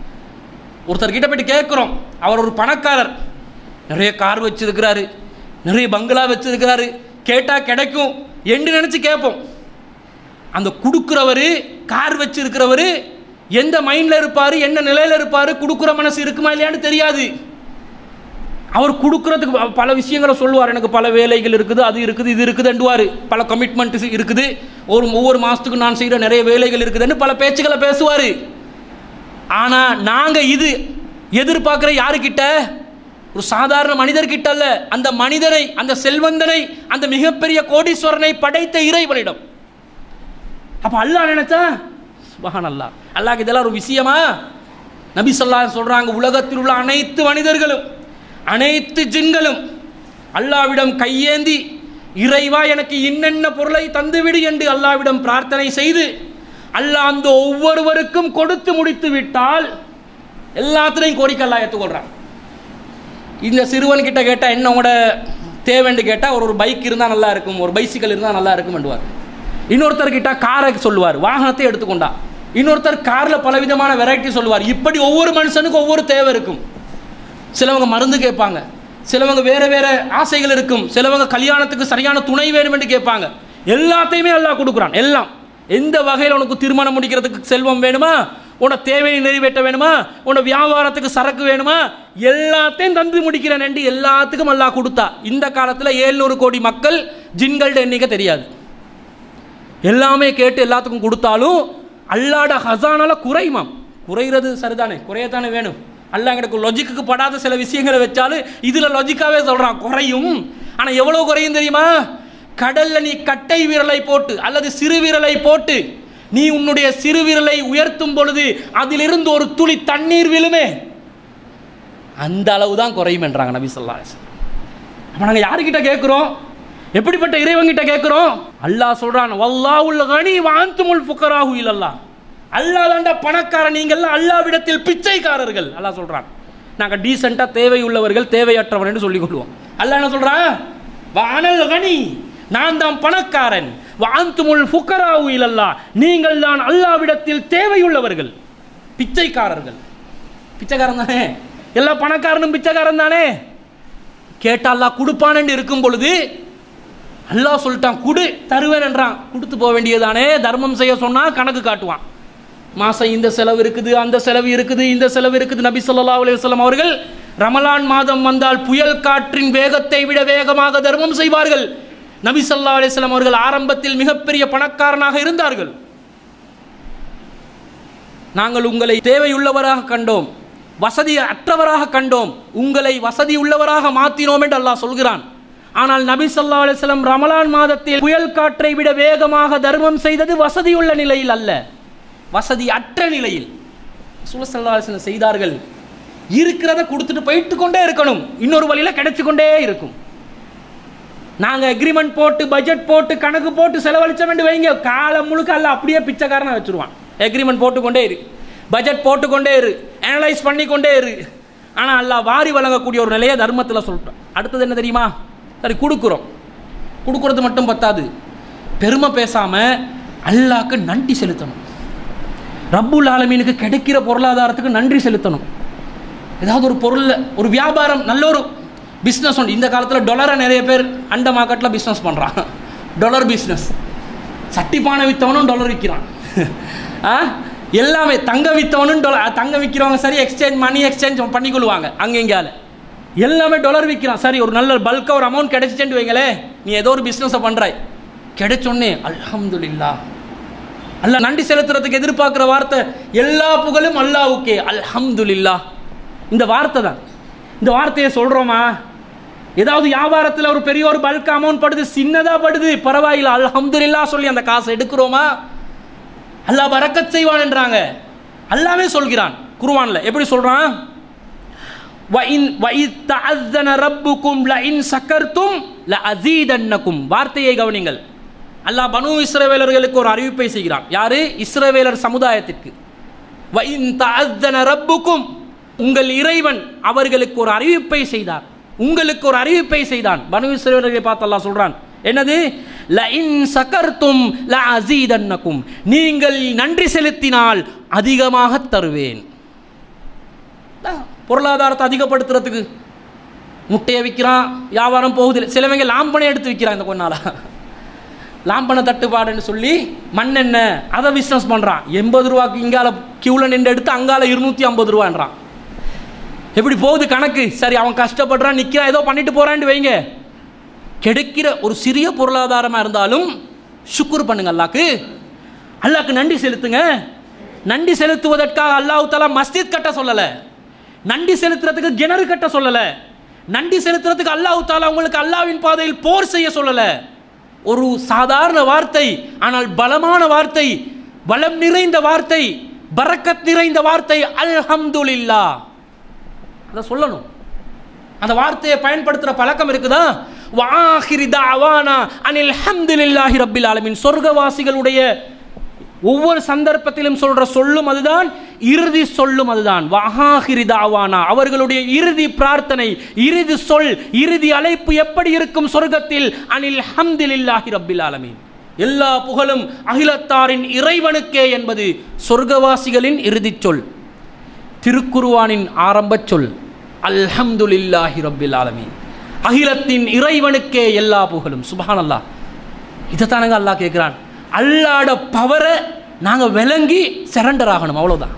ஒருத்தர் கிட்ட போயிட்டு கேட்குறோம் அவர் ஒரு பணக்காரர் நிறைய கார் வச்சிருக்கிறாரு நிறைய பங்களா வச்சிருக்கிறாரு கேட்டா கிடைக்கும் என்று நினைச்சு கேட்போம் அந்த கொடுக்குறவர் கார் வச்சிருக்கிறவர் எந்த மைண்ட்ல இருப்பாரு என்ன நிலையில இருப்பாரு கொடுக்குற மனசு இருக்குமா இல்லையான்னு தெரியாது அவர் கொடுக்கறதுக்கு ப- பல விஷயங்களை சொல்லுவார் எனக்கு பல வேலைகள் இருக்குது அது இருக்குது இது இருக்குதுன்னுவார் பல கமிட்மெண்ட் இருக்குது ஒரு ஒவ்வொரு மாதத்துக்கு நான் செய்கிற நிறைய வேலைகள் இருக்குதுன்னு பல பேச்சுக்களை பேசுவார் ஆனால் நாங்கள் இது எதிர்பார்க்குற யாருக்கிட்ட ஒரு சாதாரண மனிதர்கிட்ட அல்ல அந்த மனிதரை அந்த செல்வந்தனை அந்த மிகப்பெரிய கோடீஸ்வரனை படைத்த இறைவனிடம் அப்போ அல்லாஹ் நினைச்சா சுபஹான் அல்லாஹ் அல்லாஹ் இதெல்லாம் ஒரு விஷயமா நபி சொல்லா சொல்றாங்க உலகத்தில் உள்ள அனைத்து மனிதர்களும் அனைத்து ஜின்களும் அல்லாவிடம் கையேந்தி இறைவா எனக்கு இன்னென்ன பொருளை தந்துவிடு என்று அல்லாவிடம் பிரார்த்தனை செய்து அல்லாஹ் அந்த ஒவ்வொருவருக்கும் கொடுத்து முடித்து விட்டால் எல்லாத்துலையும் கோரிக்கை அல்லாஹ் ஏற்றுக்கொள்றான் இந்த சிறுவன் கிட்ட கேட்டால் என்ன உங்களோட தேவைன்னு கேட்டால் ஒரு ஒரு பைக் இருந்தால் நல்லா இருக்கும் ஒரு பைசிக்கல் இருந்தால் நல்லா இருக்கும் என்றுவார் இன்னொருத்தர் கிட்ட காரை சொல்லுவார் வாகனத்தை எடுத்துக்கொண்டா இன்னொருத்தர் காரில் பலவிதமான வெரைட்டி சொல்லுவார் இப்படி ஒவ்வொரு மனுஷனுக்கும் ஒவ்வொரு தேவை இருக்கும் சிலவங்க மருந்து கேட்பாங்க சிலவங்க வேற வேற ஆசைகள் இருக்கும் சிலவங்க கல்யாணத்துக்கு சரியான துணை வேணும் என்று கேட்பாங்க எல்லாத்தையுமே அல்லாஹ் கொடுக்குறான் எல்லாம் எந்த வகையில் உனக்கு திருமணம் முடிக்கிறதுக்கு செல்வம் வேணுமா உன தேவையை நிறைவேற்ற வேணுமா உன வியாபாரத்துக்கு சரக்கு வேணுமா எல்லாத்தையும் தந்து முடிக்கிறேன் என்று எல்லாத்துக்கும் அல்லாஹ் கொடுத்தா இந்த காலத்தில் ஏழ்நூறு கோடி மக்கள் ஜின்கள்ட எண்ணிக்கை தெரியாது எல்லாமே கேட்டு எல்லாத்துக்கும் கொடுத்தாலும் அல்லாட ஹசானால குறையுமாம் குறைகிறது சரிதானே குறையத்தானே வேணும் அல்லாஹ் எங்களுக்கு லொஜிக்கு படாத சில விஷயங்களை வச்சாலும் இதில் லொஜிக்காவே சொல்கிறான் குறையும் ஆனால் எவ்வளோ குறையும் தெரியுமா கடல்ல நீ கட்டை விரலை போட்டு அல்லது சிறு விரலை போட்டு நீ உன்னுடைய சிறு விரலை உயர்த்தும் பொழுது அதிலிருந்து ஒரு துளி தண்ணீர் விழுமே அந்த அளவு தான் குறையும் என்றாங்க நபி சொல்லா அப்போ நாங்கள் யாருக்கிட்ட கேட்குறோம் எப்படிப்பட்ட இறைவங்கிட்ட கேட்குறோம் அல்லாஹ் சொல்றான் வல்லாவுல் கனி வாந்துமுல் ஃபுக்கராஹு இல்லல்லா அல்லாஹ் தாண்டா பணக்காரன் நீங்கள்லாம் அல்லாவிடத்தில் பிச்சைக்காரர்கள் அல்லாஹ் சொல்றான் நாங்கள் டீசெண்டாக தேவையுள்ளவர்கள் தேவையற்றவன் என்று சொல்லிக் கொள்வோம் அல்லாஹ் என்ன சொல்றான் வானல் கனி நான் தான் பணக்காரன் வாந்துமுல் ஃபுக்கராஹு இல்லல்லா நீங்கள் தான் அல்லாவிடத்தில் தேவையுள்ளவர்கள் பிச்சைக்காரர்கள் பிச்சைக்காரன் தானே எல்லா பணக்காரனும் பிச்சைக்காரன் தானே கேட்டா அல்லாஹ் கொடுப்பானு இருக்கும் பொழுது அல்லாஹ் சொல்லிட்டான் குடு தருவேன் என்றான் கொடுத்து போக வேண்டியதானே தர்மம் செய்ய சொன்னா கணக்கு காட்டுவான் மாசம் இந்த செலவு இருக்குது அந்த செலவு இருக்குது இந்த செலவு இருக்குது நபி ஸல்லல்லாஹு அலைஹி வஸல்லம் அவர்கள் ரமலான் மாதம் வந்தால் புயல் காற்றின் வேகத்தை விட வேகமாக தர்மம் செய்வார்கள் நபி ஸல்லல்லாஹு அலைஹி வஸல்லம் அவர்கள் ஆரம்பத்தில் மிகப்பெரிய பணக்காரனாக இருந்தார்கள் நாங்கள் உங்களை தேவையுள்ளவராக கண்டோம் வசதி அற்றவராக கண்டோம் உங்களை வசதி உள்ளவராக மாற்றினோம் என்று அல்லாஹ் சொல்கிறான் ஆனால் நபி ஸல்லல்லாஹு அலைஹி வஸல்லம் ரமலான் மாதத்தில் புயல் காற்றை விட வேகமாக தர்மம் செய்தது வசதியுள்ள நிலையில் அல்ல வசதி அற்ற நிலையில் ரசூலுல்லாஹி ஸல்லல்லாஹு அலைஹி வஸல்லம் செய்தார்கள் இருக்கிறத கொடுத்துட்டு போயிட்டு கொண்டே இருக்கணும் இன்னொரு வழியில் கிடைச்சு கொண்டே இருக்கும் நாங்கள் அக்ரிமெண்ட் போட்டு பட்ஜெட் போட்டு கணக்கு போட்டு செலவழிச்ச வேண்டி வைங்க காலம் முழுக்க அல்ல அப்படியே பிச்சைக்காரனை வச்சுருவான் அக்ரிமெண்ட் போட்டுக்கொண்டே இரு பட்ஜெட் போட்டுக்கொண்டே இரு அனலைஸ் பண்ணிக்கொண்டே இரு ஆனால் அல்லாஹ் வாரி வழங்கக்கூடிய ஒரு நிலையை தர்மத்தில் சொல்லிட்டோம் அடுத்தது என்ன தெரியுமா சரி கொடுக்குறோம் கொடுக்குறது மட்டும் பத்தாது பெருமை பேசாமல் அல்லாஹ்க்கு நன்றி செலுத்தணும் ரப்புல் ஆலமீனுக்கு கிடைக்கிற பொருளாதாரத்துக்கு நன்றி செலுத்தணும் ஏதாவது ஒரு பொருள் ஒரு வியாபாரம் நல்ல ஒரு பிஸ்னஸ் உண்டு இந்த காலத்தில் டொலரை நிறைய பேர் அண்ட மார்க்கெட்டில் பிஸ்னஸ் பண்ணுறான் டொலர் பிஸ்னஸ் சட்டிப்பானை விற்றவனும் டொலர் விற்கிறான் ஆ எல்லாமே தங்க விற்றவனும் டொலர் தங்க விற்கிறவங்க சரி எக்ஸ்சேஞ்ச் மணி எக்ஸ்சேஞ்ச் பண்ணிக்கொள்வாங்க அங்கே எங்கேயால எல்லாமே டொலர் விற்கிறான் சரி ஒரு நல்ல பல்காக ஒரு அமௌண்ட் கிடைச்சிட்டு வைங்களே நீ ஏதோ ஒரு பிஸ்னஸை பண்ணுறாய் கிடைச்சோன்னே அல்ஹம்துலில்லா அல்லாஹ் நன்றி செலுத்துறதுக்கு எதிர்பார்க்குற வார்த்தை எல்லா புகழும் அல்லாவுக்கே அல்ஹம்துலில்லா இந்த வார்த்தை தான் இந்த வார்த்தையை சொல்கிறோமா ஏதாவது வியாபாரத்தில் ஒரு பெரிய ஒரு பல்க் அமௌண்ட் படுது சின்னதாக படுது பரவாயில்ல அல்ஹம்துலில்லா சொல்லி அந்த காசை எடுக்கிறோமா அல்லாஹ் பரக்கத் செய்வான் என்றாங்க அல்லாவே சொல்கிறான் குருவான்ல எப்படி சொல்றான் وَإِنْ وَإِذْ تَعَذَّنَ رَبُّكُمْ لَإِنْ سَكَرْتُمْ لَأَزِيدَنَّكُمْ வார்த்தையை கவனிங்கள் அல்லாஹ் பனு இஸ்ரவேலர்களுக்கு ஒரு அறிவிப்பை செய்கிறான் யாரு இஸ்ரவேலர் சமுதாயத்திற்கு وَإِنْ تَعَذَّنَ رَبُّكُمْ உங்கள் இறைவன் அவர்களுக்கு ஒரு அறிவிப்பை செய்தார் உங்களுக்கு ஒரு அறிவிப்பை செய்தான் பனு இஸ்ரவேலர்களை பார்த்து அல்லாஹ் சொல்றான் என்னது லஇன் சகர்த்தும் லஅஸீதன்னகும் நீங்கள் நன்றி செலுத்தினால் அதிகமாக தருவேன் அஹ், பொருளாதாரத்தை அதிகப்படுத்துறதுக்கு முட்டையை விற்கிறான் வியாபாரம் போகுது சிலவங்க லாம்பனை எடுத்து விற்கிறான் இந்த கொஞ்ச நாளா லாம்பனை தட்டுப்பாடுன்னு சொல்லி மண்ணெண்ணெய் அதை பிஸ்னஸ் பண்ணுறான் எண்பது ரூபாய்க்கு இங்கால கியூவில் நின்று எடுத்து அங்கால இருநூற்றி ஐம்பது ரூபான்றான் எப்படி போகுது கணக்கு சரி அவன் கஷ்டப்படுறான் நிற்கிறான் ஏதோ பண்ணிட்டு போறான்னு வைங்க கிடைக்கிற ஒரு சிறிய பொருளாதாரமாக இருந்தாலும் சுக்குர் பண்ணுங்க அல்லாக்கு அல்லாக்கு நன்றி செலுத்துங்க நன்றி செலுத்துவதற்காக அல்லாஹ் தாலா மஸ்ஜித் கட்ட சொல்லலை நன்றி செலுத்துறதுக்கு கிணறு கட்ட சொல்லலை நன்றி செலுத்துறதுக்கு அல்லாஹ் தாலா உங்களுக்கு அல்லாவின் பாதையில் போர் செய்ய சொல்லலை ஒரு சாதாரண வார்த்தை ஆனால் பலமான வார்த்தை பலம் நிறைந்த வார்த்தை பரக்கத் நிறைந்த வார்த்தை அல்ஹம்துலில்லா அதை சொல்லணும் அந்த வார்த்தையை பயன்படுத்துற பழக்கம் இருக்குதா வாஹிரி தாவானா அனில் ஹம்துலில்லாஹி ரப்பில் ஆலமீன் சொர்க்கவாசிகளுடைய ஒவ்வொரு சந்தர்ப்பத்திலும் சொல்ற சொல்லும் அதுதான் இறுதி சொல்லும் அதுதான் வஹாஹிரி தாவானா அவர்களுடைய இறுதி பிரார்த்தனை இறுதி சொல் இறுதி அழைப்பு எப்படி இருக்கும் சொர்க்கத்தில் அனில் ஹம்துலில்லாஹி ரப்பில் ஆலமீன் எல்லா புகழும் அகிலத்தாரின் இறைவனுக்கே என்பது சொர்க்கவாசிகளின் இறுதிச் சொல் திருக்குருவானின் ஆரம்பச் சொல் அல்ஹம்துலில்லாஹி ரப்பில் ஆலமீன் அகிலத்தின் இறைவனுக்கே எல்லா புகழும் சுபஹான் அல்லாஹ் இதைத்தானங்க அல்லாஹ் கேட்குறான் அல்லாட பவரை நாங்கள் விளங்கி சரண்டர் ஆகணும் அவ்வளோதான்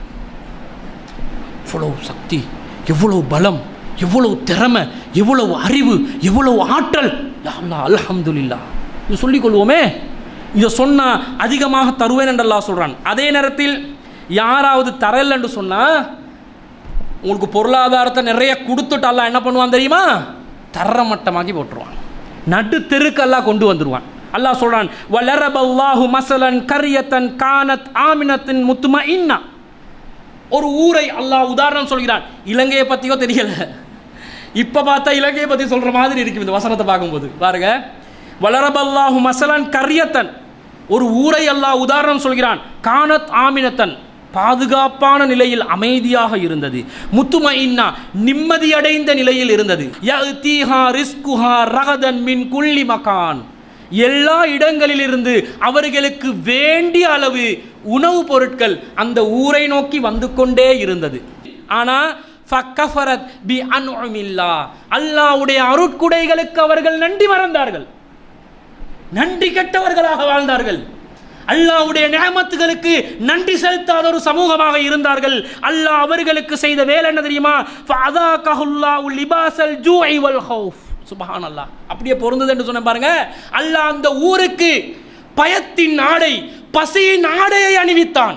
எவ்வளோ சக்தி எவ்வளோ பலம் எவ்வளவு திறமை எவ்வளவு அறிவு எவ்வளவு ஆற்றல் யா அல்லாஹ் அல்ஹம்துலில்லா இது சொல்லிக்கொள்வோமே இதை சொன்னால் அதிகமாக தருவேன் என்று அல்லாஹ் சொல்கிறான் அதே நேரத்தில் யாராவது தரல் என்று சொன்னால் உங்களுக்கு பொருளாதாரத்தை நிறைய கொடுத்துட்டு அல்லாஹ் என்ன பண்ணுவான் தெரியுமா தரமட்டமாக்கி போட்டுருவான் நடு தெருக்கெல்லாம் கொண்டு வந்துருவான் அல்லாஹ் சொல்றான் வலரபல்லாஹு மசலன் கரியத்தன் கானத் ஆமினத்தின் முத்துமா இன்னா ஒரு ஊரை அல்லாஹ் உதாரணம் சொல்கிறான் இலங்கையை பற்றியோ தெரியல இப்போ பார்த்தா இலங்கையை பற்றி சொல்கிற மாதிரி இருக்கும் இந்த வசனத்தை பார்க்கும்போது பாருங்க வளரபல்லாஹு மசலன் கரியத்தன் ஒரு ஊரை அல்லாஹ் உதாரணம் சொல்கிறான் கானத் ஆமினத்தன் பாதுகாப்பான நிலையில் அமைதியாக இருந்தது முத்துமைன்னா நிம்மதியடைந்த நிலையில் இருந்தது யஅ்தீஹா ரிஸ்குஹா ரகதன் மின் குல்லி மகான் எல்லா இடங்களிலிருந்து அவர்களுக்கு வேண்டிய அளவு உணவுப் பொருட்கள் அந்த ஊரை நோக்கி வந்து கொண்டே இருந்தது ஆனா ஃபக்கஃபரத் பி அன்உமில்லா அல்லாஹ்வுடைய அருட்குடைகளுக்கு அவர்கள் நன்றி மறந்தார்கள் நன்றி கெட்டவர்களாக வாழ்ந்தார்கள் அல்லாஹ்வுடைய நியமத்துகளுக்கு நன்றி செலுத்தாத ஒரு சமூகமாக இருந்தார்கள் அல்லாஹ் அவர்களுக்கு செய்த வேலை என்ன தெரியுமா ஃபஅதாகஹுல்லாஹு லிபாசல் ஜூஇ வல் ஹௌஃப் சுபஹான் அல்லாஹ் அப்படியே பொருந்தது என்று சொன்ன பாருங்க அல்லாஹ் அந்த ஊருக்கு பயத்தின் ஆடை பசியின் ஆடையை அணிவித்தான்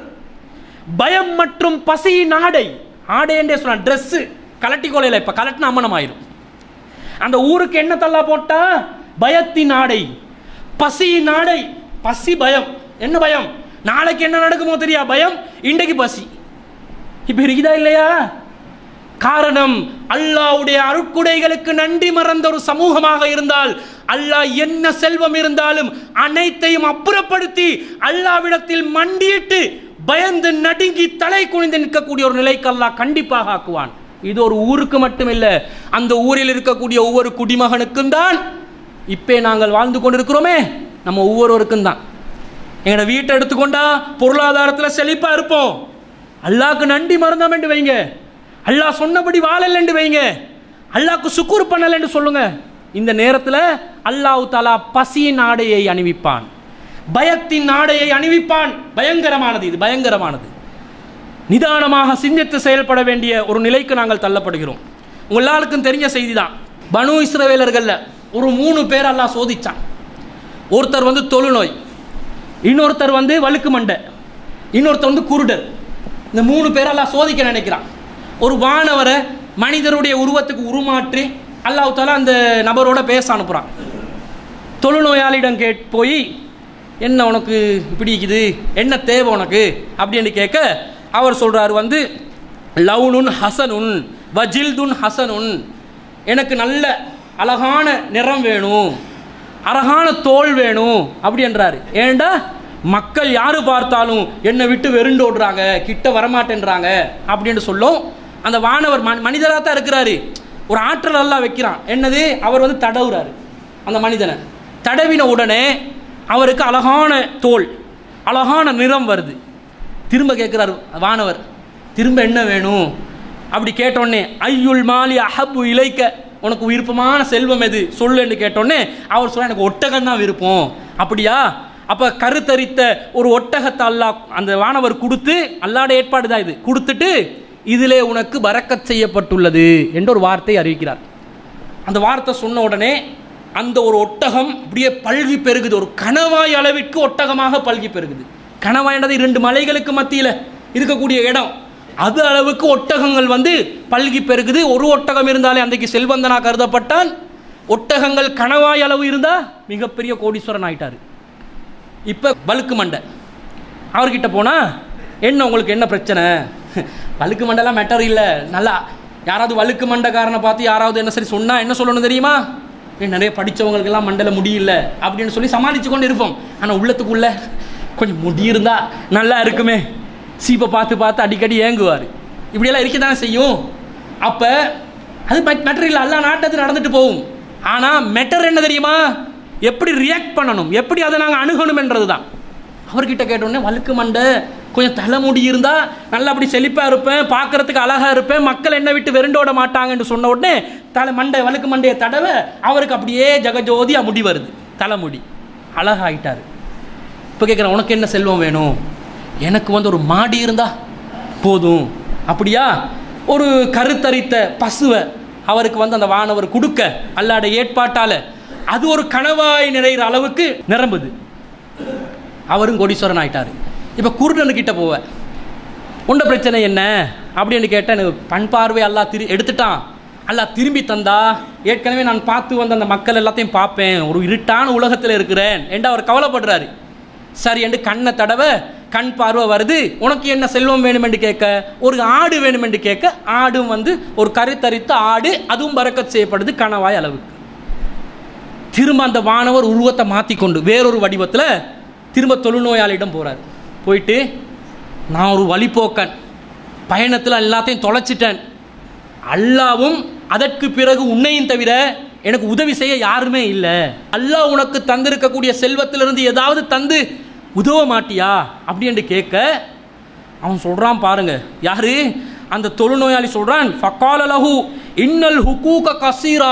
பயம் மற்றும் பசியின் ஆடை ஆடை என்றே சொன்னான் ட்ரெஸ்ஸு கலட்டி கொலையில் இப்போ கலட்டின அம்மனம் ஆயிரும் அந்த ஊருக்கு என்ன தள்ளா போட்டா பயத்தின் ஆடை பசியின் ஆடை பசி பயம் என்ன பயம் நாளைக்கு என்ன நடக்குமோ தெரியா பயம் இன்றைக்கு பசி இப்போ இருக்குதா இல்லையா காரணம் அல்லாஹ்வுடைய அருட்குடைகளுக்கு நன்றி மறந்த ஒரு சமூகமாக இருந்தால் அல்லாஹ் என்ன செல்வம் இருந்தாலும் அனைத்தையும் அப்புறப்படுத்தி அல்லாவிடத்தில் மண்டியிட்டு பயந்து நடுங்கி தலை குனிந்து நிற்கக்கூடிய ஒரு நிலைக்கு அல்லாஹ் கண்டிப்பாக ஆக்குவான் இது ஒரு ஊருக்கு மட்டுமில்லை அந்த ஊரில் இருக்கக்கூடிய ஒவ்வொரு குடிமகனுக்கும் தான் இப்போ நாங்கள் வாழ்ந்து கொண்டிருக்கிறோமே நம்ம ஒவ்வொருவருக்கும் தான் எங்களோட வீட்டை எடுத்துக்கொண்டா பொருளாதாரத்தில் செழிப்பாக இருப்போம் அல்லாஹ்க்கு நன்றி மறந்தோம் என்று வைங்க அல்லாஹ் சொன்னபடி வாழல் என்று வைங்க அல்லாஹ்க்கு சுக்கூர் பண்ணல் என்று சொல்லுங்க இந்த நேரத்தில் அல்லாஹ் தாலா பசியின் ஆடையை அணிவிப்பான் பயத்தின் ஆடையை அணிவிப்பான் பயங்கரமானது இது பயங்கரமானது நிதானமாக சிந்தித்து செயல்பட வேண்டிய ஒரு நிலைக்கு நாங்கள் தள்ளப்படுகிறோம் உங்க எல்லாருக்கும் தெரிஞ்ச செய்தி தான் பனு இஸ்ரவேலர்கள்ல ஒரு மூணு பேர் அல்லாஹ் சோதிச்சான் ஒருத்தர் வந்து தொழுநோய் இன்னொருத்தர் வந்து வழுக்கு மண்டை இன்னொருத்தர் வந்து குருடர் இந்த மூணு பேர் அல்லாஹ் சோதிக்க நினைக்கிறான் ஒரு வானவரை மனிதருடைய உருவத்துக்கு உருமாற்றி அல்லாஹ் தாலா அந்த நபரோட பேச அனுப்புகிறான் தொழுநோயாளியிடம் கேட் போய் என்ன உனக்கு இப்படி இருக்குது என்ன தேவை உனக்கு அப்படின்னு கேட்க அவர் சொல்றாரு வந்து லவுனுன் ஹசனுன் வஜில்துன் ஹசனுன் எனக்கு நல்ல அழகான நிறம் வேணும் அழகான தோல் வேணும் அப்படின்றாரு ஏன்டா மக்கள் யாரு பார்த்தாலும் என்னை விட்டு வெருண்டோடுறாங்க கிட்ட வரமாட்டேன்றாங்க அப்படின்னு சொல்லும் அந்த வானவர் மனி மனிதராக தான் இருக்கிறாரு ஒரு ஆற்றல் எல்லாம் வைக்கிறான் என்னது அவர் வந்து தடவுறாரு அந்த மனிதனை தடவின உடனே அவருக்கு அழகான தோல் அழகான நிறம் வருது திரும்ப கேட்குறாரு வானவர் திரும்ப என்ன வேணும் அப்படி கேட்டோடனே ஐயுல் மாலி அஹப்பு இலைக்க உனக்கு விருப்பமான செல்வம் எது சொல்லுன்னு கேட்டோடனே அவர் சொல்ல எனக்கு ஒட்டகம் தான் விருப்பம் அப்படியா அப்போ கருத்தரித்த ஒரு ஒட்டகத்தை அல்லாஹ் அந்த வானவர் கொடுத்து அல்லாட ஏற்பாடு தான் இது கொடுத்துட்டு இதிலே உனக்கு பறக்கச் செய்யப்பட்டுள்ளது என்ற ஒரு வார்த்தை அறிவிக்கிறார் அந்த வார்த்தை சொன்ன உடனே அந்த ஒரு ஒட்டகம் அப்படியே பல்கி பெருகுது ஒரு கணவாய் அளவிற்கு ஒட்டகமாக பல்கி பெருகுது கணவாய்ன்றது இரண்டு மலைகளுக்கு மத்தியில் இருக்கக்கூடிய இடம் அது அளவுக்கு ஒட்டகங்கள் வந்து பல்கி பெருகுது ஒரு ஒட்டகம் இருந்தாலே அன்றைக்கு செல்வந்தனா கருதப்பட்டால் ஒட்டகங்கள் கணவாய் அளவு இருந்தால் மிகப்பெரிய கோடீஸ்வரன் ஆயிட்டாரு இப்போ பலுக்கு மண்டை அவர்கிட்ட போனால் என்ன உங்களுக்கு என்ன பிரச்சனை வழுக்கு மண்டெல்லாம் மெட்டர் இல்லை நல்லா யாராவது வழுக்கு மண்டைக்காரனை பார்த்து யாராவது என்ன சரி சொன்னால் என்ன சொல்லணும் தெரியுமா ஏன் நிறைய படித்தவங்களுக்கெல்லாம் மண்டல முடியல அப்படின்னு சொல்லி சமாளித்து கொண்டு இருப்போம் ஆனால் உள்ளத்துக்குள்ள கொஞ்சம் முடி இருந்தா நல்லா இருக்குமே சீப்பை பார்த்து பார்த்து அடிக்கடி ஏங்குவார் இப்படியெல்லாம் இருக்க தானே செய்யும் அப்போ அது மெட்டர் இல்லை எல்லா நாட்டது நடந்துட்டு போகும் ஆனால் மெட்டர் என்ன தெரியுமா எப்படி ரியாக்ட் பண்ணணும் எப்படி அதை நாங்கள் அணுகணும் என்றது தான் அவர்கிட்ட கேட்டோடனே வழுக்கு மண்டை கொஞ்சம் தலைமுடி இருந்தால் நல்லா அப்படி செழிப்பாக இருப்பேன் பார்க்கறதுக்கு அழகாக இருப்பேன் மக்கள் என்னை விட்டு வெருண்டோட மாட்டாங்கன்னு சொன்ன உடனே தலை மண்டை வழுக்கு மண்டையை தடவை அவருக்கு அப்படியே ஜெகஜோதியாக முடி வருது தலைமுடி அழகாயிட்டார் இப்போ கேட்குறேன் உனக்கு என்ன செல்வம் வேணும் எனக்கு வந்து ஒரு மாடி இருந்தா போதும் அப்படியா ஒரு கருத்தரித்த பசுவை அவருக்கு வந்து அந்த வானவர் கொடுக்க அல்லாட ஏற்பாட்டால் அது ஒரு கனவாய் நிறைகிற அளவுக்கு நிரம்புது அவரும் கோடீஸ்வரன் ஆயிட்டாரு இப்போ குருடனுக்கிட்ட போவேன் உண்ட பிரச்சனை என்ன அப்படின்னு கேட்டால் எனக்கு பண் பார்வை எல்லாம் திரு எடுத்துட்டான் அல்லாஹ் திரும்பி தந்தா ஏற்கனவே நான் பார்த்து வந்த அந்த மக்கள் எல்லாத்தையும் பார்ப்பேன் ஒரு இருட்டான உலகத்தில் இருக்கிறேன் என்று அவர் கவலைப்படுறாரு சரி என்று கண்ணை தடவை கண் பார்வை வருது உனக்கு என்ன செல்வம் வேணும் என்று கேட்க ஒரு ஆடு வேணும் என்று கேட்க ஆடும் வந்து ஒரு கருத்தரித்த ஆடு அதுவும் பறக்கச் செய்யப்படுது கணவாய் அளவுக்கு திரும்ப அந்த வானவர் உருவத்தை மாற்றி கொண்டு வேறொரு வடிவத்தில் திரும்ப தொழுநோயாளியிடம் போகிறார் போயிட்டு நான் ஒரு வழிபோக்கன் பயணத்தில் எல்லாத்தையும் தொலைச்சிட்டேன் அல்லாவும் அதற்கு பிறகு உன்னையும் தவிர எனக்கு உதவி செய்ய யாருமே இல்லை அல்லாஹ் உனக்கு தந்திருக்கக்கூடிய செல்வத்திலிருந்து ஏதாவது தந்து உதவ மாட்டியா அப்படி என்று கேட்க அவன் சொல்கிறான் பாருங்க யாரு அந்த தொழுநோயாளி சொல்கிறான் ஃபக்கால லஹு இன்னல் ஹுக்கூக கசீரா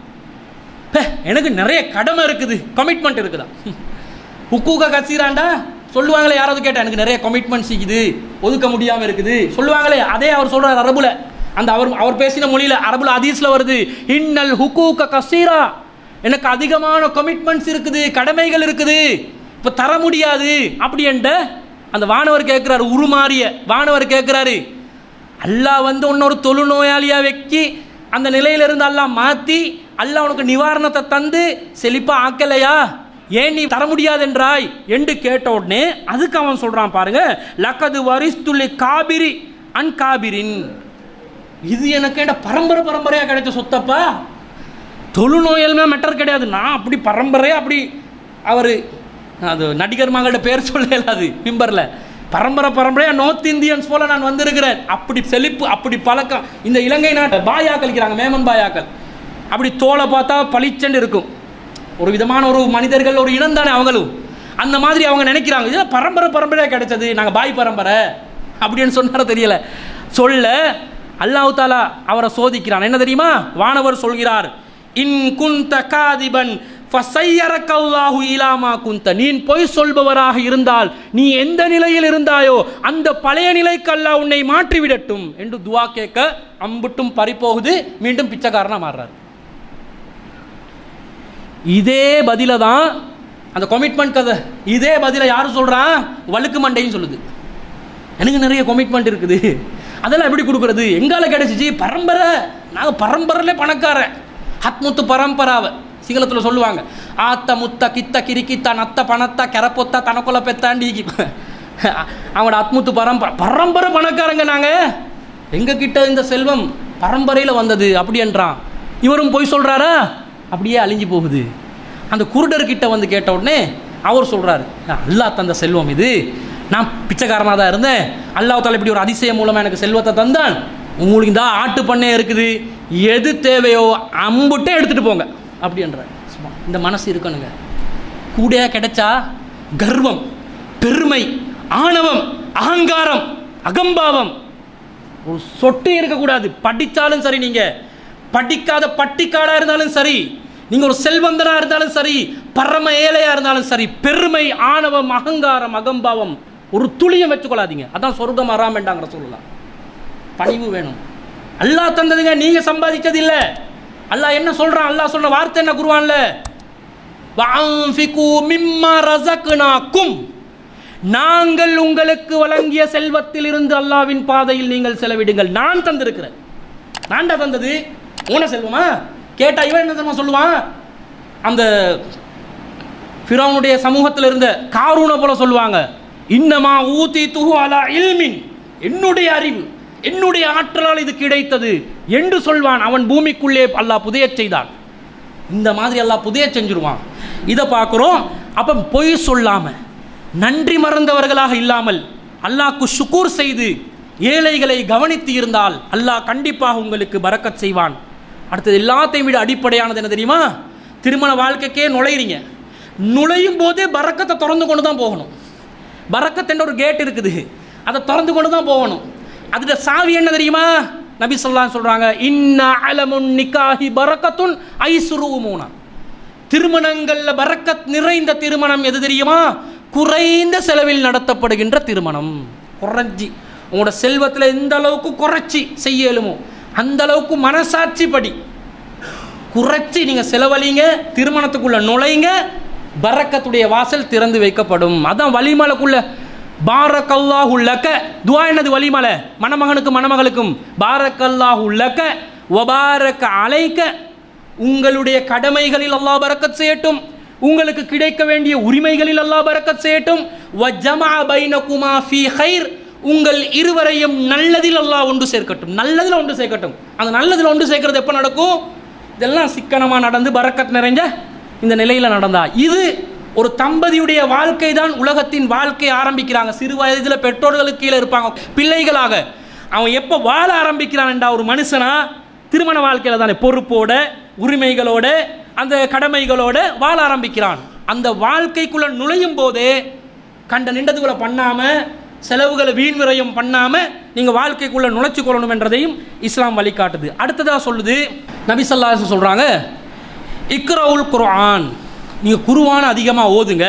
பே, எனக்கு நிறைய கடமை இருக்குது கமிட்மெண்ட் இருக்குதா ஹுக்கூக கசீராண்டா சொல்லுவாங்களே யாராவது கேட்டா எனக்கு நிறைய கமிட்மெண்ட்ஸ் இருக்குது ஒதுக்க முடியாமல் இருக்குது சொல்லுவாங்களே அதே அவர் சொல்றார் அரபுல அந்த அவர் அவர் பேசின மொழியில அரபுல அதீஸ்ல வருது இன்னல் ஹுக்கூக கசீரா எனக்கு அதிகமான கமிட்மெண்ட்ஸ் இருக்குது கடமைகள் இருக்குது இப்போ தர முடியாது அப்படி என்ற அந்த வானவர் கேட்குறாரு உருமாறிய வானவர் கேட்குறாரு அல்லாஹ் வந்து உன்னொரு தொழுநோயாளியா வைக்கி அந்த நிலையிலிருந்து அல்லாஹ் மாற்றி அல்லாஹ் உனக்கு நிவாரணத்தை தந்து செழிப்பா ஆக்கலையா ஏன் நீ தர முடியாதென்றாய் என்று கேட்ட உடனே அதுக்கு அவன் சொல்றான் பாருங்க லக்கது வரிஸ்துள்ளி காபிரி அன் காபிரின் இது எனக்கு என்ன பரம்பரை பரம்பரையா கிடைச்ச சொத்தப்பா தொழுநோயல்மே மெட்டர் கிடையாது நான் அப்படி பரம்பரையா அப்படி அவர் அது நடிகர் மகளோட பேர் சொல்ல இயலாது மிம்பரில் பரம்பரை பரம்பரையா நார்த் இந்தியன்ஸ் போல நான் வந்திருக்கிறேன் அப்படி செழிப்பு அப்படி பழக்கம் இந்த இலங்கை நாட்டை பாயாக்கள் இருக்கிறாங்க மேமன் பாயாக்கள் அப்படி தோலை பார்த்தா பளிச்சென்று இருக்கும் ஒரு விதமான ஒரு மனிதர்கள் ஒரு இனம் தானே அவங்களும் அந்த மாதிரி அவங்க நினைக்கிறாங்க இது பரம்பரை பரம்பரையாக கிடைச்சது நாங்கள் பாய் பரம்பரை அப்படின்னு சொன்னார தெரியல சொல்ல அல்லாஹ் தாலா அவரை சோதிக்கிறான் என்ன தெரியுமா வானவர் சொல்கிறார் இன் குந்த காதிபன் ஃபசையரக்கல்லாஹு இலாமா குந்த நீ பொய் சொல்பவராக இருந்தால் நீ எந்த நிலையில் இருந்தாயோ அந்த பழைய நிலைக்கு அல்லாஹ் உன்னை மாற்றி விடட்டும் என்று துவா கேட்க அம்புட்டும் பறிப்போகுது மீண்டும் பிச்சைக்காரனா மாறுறார் இதே பதில தான் அந்த கமிட்மெண்ட் கதை இதே பதில யார் சொல்றான் வழுக்கு மண்டைன்னு சொல்லுது எனக்கு நிறைய கமிட்மெண்ட் இருக்குது அதெல்லாம் எப்படி கொடுக்குறது எங்கால கிடைச்சிச்சு பரம்பரை நாங்கள் பரம்பரையிலே பணக்காரன் ஹத்முத்து பரம்பராவை சிங்களத்தில் சொல்லுவாங்க ஆத்த முத்த கித்த கிரிக்கித்த நத்த பணத்த கெரப்பொத்த தனக்குள்ள பெத்தாண்டி அவங்களோட அத்முத்து பரம்பரை பரம்பரை பணக்காரங்க நாங்கள் எங்க கிட்ட இந்த செல்வம் பரம்பரையில் வந்தது அப்படி என்றான் இவரும் போய் சொல்றாரா அப்படியே அழிஞ்சு போகுது அந்த குருடர்கிட்ட வந்து கேட்ட உடனே அவர் சொல்றாரு அல்லாஹ் தந்த செல்வம் இது நான் பிச்சைக்காரனாக தான் இருந்தேன் அல்லாஹ் தாலா இப்படி ஒரு அதிசயம் மூலமாக எனக்கு செல்வத்தை தந்தான் உங்களுக்கு இந்த ஆட்டு பண்ணை இருக்குது எது தேவையோ அம்புட்டே எடுத்துட்டு போங்க அப்படின்ற சும்மா இந்த மனசு இருக்கணுங்க கூடையா கிடைச்சா கர்வம் பெருமை ஆணவம் அகங்காரம் அகம்பாவம் ஒரு சொட்டு இருக்கக்கூடாது படித்தாலும் சரி நீங்க படிக்காத பட்டிக்காடா இருந்தாலும் சரி நீங்க ஒரு செல்வந்தனா இருந்தாலும் சரி பரம ஏழையா இருந்தாலும் சரி பெருமை ஆணவம் அகங்காரம் அகம்பாவம் ஒரு துளியம் வச்சுக்கொள்ளாதீங்க அதான் சொர்க்கம் வராமண்டாங்கிற சொல்லலாம் பணிவு வேணும் அல்லாஹ் தந்ததுங்க நீங்க சம்பாதிச்சது இல்ல அல்லாஹ் என்ன சொல்றான் அல்லாஹ் சொன்ன வார்த்தை என்ன குருவான்ல வஅன்ஃபிகு மிம்மா ரஸக்னாக்கும் நாங்கள் உங்களுக்கு வழங்கிய செல்வத்தில் இருந்து அல்லாவின் பாதையில் நீங்கள் செலவிடுங்கள் நான் தந்திருக்கிறேன் நான்டா தந்தது ஊன செல்வமா கேட்டா இவன் என்ன தெரியுமா சொல்லுவான் அந்த ஃபிரௌனுடைய சமூகத்தில் இருந்த காரூனை போல சொல்லுவாங்க இன்னமா ஊதி துஹு அலா இல்மின் என்னுடைய அறிவு என்னுடைய ஆற்றலால் இது கிடைத்தது என்று சொல்வான் அவன் பூமிக்குள்ளே அல்லாஹ் புதையச் செய்தான் இந்த மாதிரி எல்லாம் புதைய செஞ்சிருவான் இதை பார்க்குறோம் அப்போ பொய் சொல்லாம நன்றி மறந்தவர்களாக இல்லாமல் அல்லாஹ்க்கு சுக்கூர் செய்து ஏழைகளை கவனித்து இருந்தால் அல்லாஹ் கண்டிப்பாக உங்களுக்கு பரக்கத் செய்வான் அடுத்தது எல்லாத்தையும் விட அடிப்படையானது என்ன தெரியுமா திருமண வாழ்க்கைக்கே நுழையிறீங்க நுழையும் போதே பரக்கத்தை திறந்து கொண்டு தான் போகணும் பரக்கத் என்ற ஒரு கேட் இருக்குது அதை திறந்து கொண்டு தான் போகணும் அதுல சாவி என்ன தெரியுமா நபி சொல்லலாம் சொல்றாங்க இன்ன அலமுன் நிக்காஹி பரக்கத்துன் ஐசுருமூனா திருமணங்கள்ல பரக்கத் நிறைந்த திருமணம் எது தெரியுமா குறைந்த செலவில் நடத்தப்படுகின்ற திருமணம் குறைஞ்சி உங்களோட செல்வத்துல எந்த அளவுக்கு குறைச்சி செய்யலுமோ அந்த அளவுக்கு மனசாட்சி படி குறைச்சி நீங்க செலவழிங்க திருமணத்துக்குள்ள நுழைங்க பரக்கத்துடைய வாசல் திறந்து வைக்கப்படும் அதான் வலிமலைக்குள்ள பாரக்கல்லாஹு லக்க துவா என்னது வலிமலை மணமகனுக்கும் மணமகளுக்கும் பாரக்கல்லாஹு லக்க வபாரக்க அலைக்க உங்களுடைய கடமைகளில் அல்லாஹ் பரக்கத் செய்யட்டும் உங்களுக்கு கிடைக்க வேண்டிய உரிமைகளில் அல்லாஹ் பரக்கத் செய்யட்டும் வஜமா பைனகுமா ஃபீ ஹைர் உங்கள் இருவரையும் நல்லதில் அல்லாஹ் ஒன்று சேர்க்கட்டும் நல்லதில் ஒன்று சேர்க்கட்டும் அந்த நல்லதில் ஒன்று சேர்க்கிறது எப்போ நடக்கும் இதெல்லாம் சிக்கனமாக நடந்து பரக்கத் நிறைஞ்ச இந்த நிலையில் நடந்தா இது ஒரு தம்பதியுடைய வாழ்க்கை தான் உலகத்தின் வாழ்க்கை ஆரம்பிக்கிறாங்க சிறு வயதில் பெற்றோர்களுக்கு கீழே இருப்பாங்க பிள்ளைகளாக அவன் எப்போ வாழ ஆரம்பிக்கிறான் என்றா ஒரு மனுஷனா திருமண வாழ்க்கையில் தானே பொறுப்போட உரிமைகளோட அந்த கடமைகளோட வாழ ஆரம்பிக்கிறான் அந்த வாழ்க்கைக்குள்ள நுழையும் போதே கண்ட நின்றதுகளை பண்ணாம செலவுகளை வீண் விரயம் பண்ணாம நீங்க வாழ்க்கைக்குள்ள நுழைச்சு கொள்ளணும் என்றதையும் இஸ்லாம் வழிகாட்டுது அடுத்ததா சொல்லுது நபி ஸல்லல்லாஹு அலைஹி சொல்றாங்க இக்ரவுல் குர்ஆன் நீங்க குர்ஆன் அதிகமா ஓதுங்க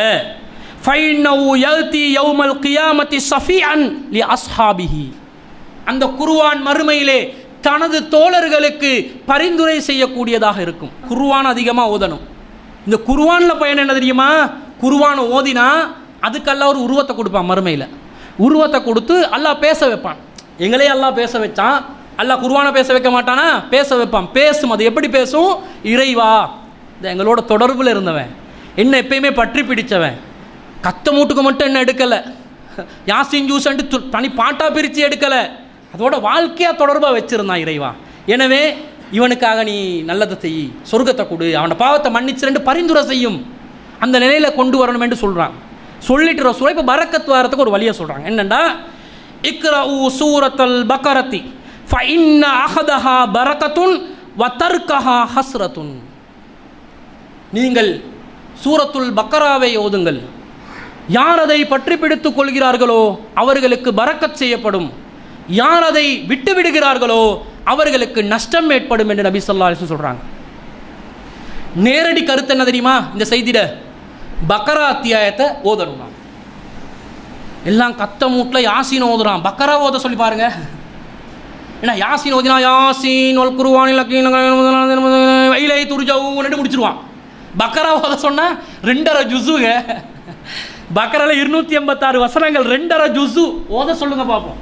ஃபைன்னஹு யல்தி யௌமல் கியாமத்தி ஸஃபிஅன் லி அஸ்ஹாபிஹி அந்த குர்ஆன் மறுமையிலே தனது தோழர்களுக்கு பரிந்துரை செய்யக்கூடியதாக இருக்கும் குர்ஆன் அதிகமாக ஓதணும் இந்த குர்ஆனில் பயன் என்ன தெரியுமா குர்ஆனை ஓதினா அதுக்கெல்லாம் ஒரு உருவத்தை கொடுப்பான் மறுமையில் உருவத்தை கொடுத்து அல்லாஹ் பேச வைப்பான் எங்களே அல்லாஹ் பேச வச்சான் அல்லாஹ் குர்ஆனை பேச வைக்க மாட்டானா பேச வைப்பான் பேசும் அது எப்படி பேசும் இறைவா இந்த எங்களோட தொடர்பில் இருந்தவன் என்ன எப்பயுமே பற்றி பிடிச்சவன் கத்த மூட்டுக்கு மட்டும் என்ன எடுக்கலை யாசின் ஜூஸ் தனி பாட்டா பிரித்து எடுக்கலை அதோட வாழ்க்கையாக தொடர்பாக வச்சிருந்தான் இறைவா எனவே இவனுக்காக நீ நல்லதை செய் சொர்க்கத்தை கொடு அவனோட பாவத்தை மன்னிச்சு ரெண்டு பரிந்துரை செய்யும் அந்த நிலையில் கொண்டு வரணும் என்று சொல்கிறான் சொல்லிட்டு ரசூலை இப்போ பரக்கத் வாரத்துக்கு ஒரு வழியை சொல்கிறாங்க என்னண்டா இக்ரஉ சூரத்தல் பக்கரத்தி ஃபஇன்ன அஹதஹா பரக்கத்துன் வதர்கஹா ஹஸ்ரத்துன் நீங்கள் சூரத்துல் பக்கராவை ஓதுங்கள் யார் அதை பற்றி பிடித்துக் கொள்கிறார்களோ அவர்களுக்கு பரக்கத் செய்யப்படும் யார் அதை விட்டு விடுகிறார்களோ அவர்களுக்கு நஷ்டம் ஏற்படும் என்று நபி சொல்லா அலிஸ்லம் சொல்றாங்க நேரடி கருத்து என்ன தெரியுமா இந்த செய்தியில பக்கரா அத்தியாயத்தை ஓதணும் நான். எல்லாம் கத்த மூட்டில் யாசின் ஓதுறான் பக்கரா ஓத சொல்லி பாருங்க ஏன்னா யாசின் ஓதினா யாசின் ஒல் குருவானில் வயலை துரிஜவுன்னு முடிச்சிருவான் பக்கரா ஓத சொன்னா ரெண்டரை ஜுசுங்க பக்கரால இருநூத்தி எண்பத்தாறு வசனங்கள் ரெண்டரை ஜுசு ஓத சொல்லுங்க பார்ப்போம்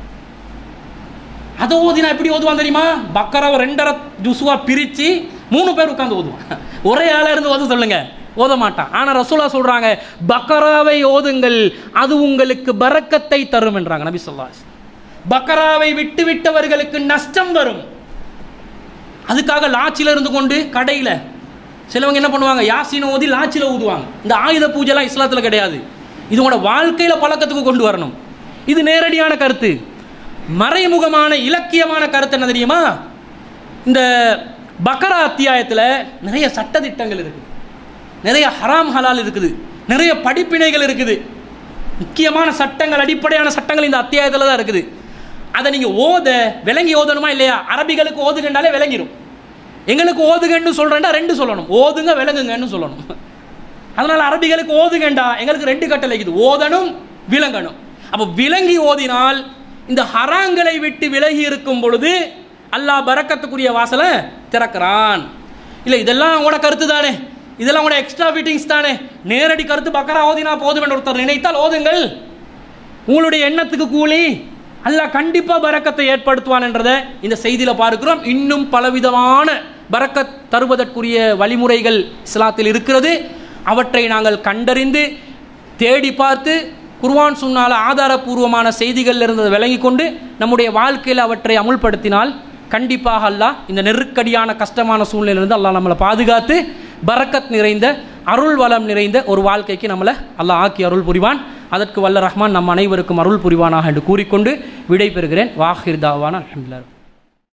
அதை ஓதினா எப்படி ஓதுவான் தெரியுமா பக்கராவை ரெண்டரை ஜுசுவா பிரிச்சு மூணு பேர் உட்காந்து ஓதுவான் ஒரே ஆளா இருந்து ஓத சொல்லுங்க ஓத மாட்டான் ஆனா ரசூலா சொல்றாங்க பக்கராவை ஓதுங்கள் அது உங்களுக்கு பரக்கத்தை தரும் என்றாங்க நபி சொல்லா பக்கராவை விட்டு விட்டவர்களுக்கு நஷ்டம் வரும் அதுக்காக லாச்சில இருந்து கொண்டு கடையில் சிலவங்க என்ன பண்ணுவாங்க யாசின் ஓதி லாச்சில ஊதுவாங்க இந்த ஆயுத பூஜைலாம் இஸ்லாத்தில் கிடையாது இது உங்களோட வாழ்க்கையில பழக்கத்துக்கு கொண்டு வரணும் இது நேரடியான கருத்து மறைமுகமான இலக்கியமான கருத்து என்ன தெரியுமா இந்த பக்கரா அத்தியாயத்தில் நிறைய சட்டதிட்டங்கள் இருக்குது நிறைய ஹராம் ஹலால் இருக்குது நிறைய படிப்பினைகள் இருக்குது முக்கியமான சட்டங்கள் அடிப்படையான சட்டங்கள் இந்த அத்தியாயத்தில் தான் இருக்குது அதை நீங்கள் ஓத விளங்கி ஓதணுமா இல்லையா அரபிகளுக்கு ஓதுகண்டாலே விளங்கிடும் எங்களுக்கு ஓதுகன்னு சொல்கிறேன்டா ரெண்டு சொல்லணும் ஓதுங்க விளங்குங்கன்னு சொல்லணும் அதனால் அரபிகளுக்கு ஓதுகண்டா எங்களுக்கு ரெண்டு கட்டளை இருக்குது ஓதணும் விளங்கணும் அப்போ விளங்கி ஓதினால் இந்த ஹராங்களை விட்டு விலகி இருக்கும் பொழுது அல்லாஹ் பரக்கத்துக்குரிய வாசலை திறக்கிறான் இல்லை இதெல்லாம் உங்களோட கருத்து தானே இதெல்லாம் உங்களோட எக்ஸ்ட்ரா ஃபிட்டிங்ஸ் தானே நேரடி கருத்து பக்கரா ஓதினா போதும் என்று ஒருத்தர் நினைத்தால் ஓதுங்கள் உங்களுடைய எண்ணத்துக்கு கூலி அல்லாஹ் கண்டிப்பா பரக்கத்தை ஏற்படுத்துவான் என்றதை இந்த செய்தியில பார்க்கிறோம் இன்னும் பலவிதமான பரக்கத் தருவதற்குரிய வழிமுறைகள் இஸ்லாத்தில் இருக்கிறது அவற்றை நாங்கள் கண்டறிந்து தேடி பார்த்து குர்ஆன் சுன்னால ஆதாரபூர்வமான செய்திகள் இருந்ததை விளங்கி கொண்டு நம்முடைய வாழ்க்கையில் அவற்றை அமுல்படுத்தினால் கண்டிப்பாக அல்லாஹ் இந்த நெருக்கடியான கஷ்டமான சூழ்நிலையிலிருந்து அல்லாஹ் நம்மளை பாதுகாத்து பரக்கத் நிறைந்த அருள் வளம் நிறைந்த ஒரு வாழ்க்கைக்கு நம்மளை அல்லாஹ் ஆக்கி அருள் புரிவான் அதற்கு வல்ல ரஹ்மான் நம் அனைவருக்கும் அருள் புரிவானாக என்று கூறிக்கொண்டு விடை பெறுகிறேன் வாஹிர் தாவான அலமதுல்லா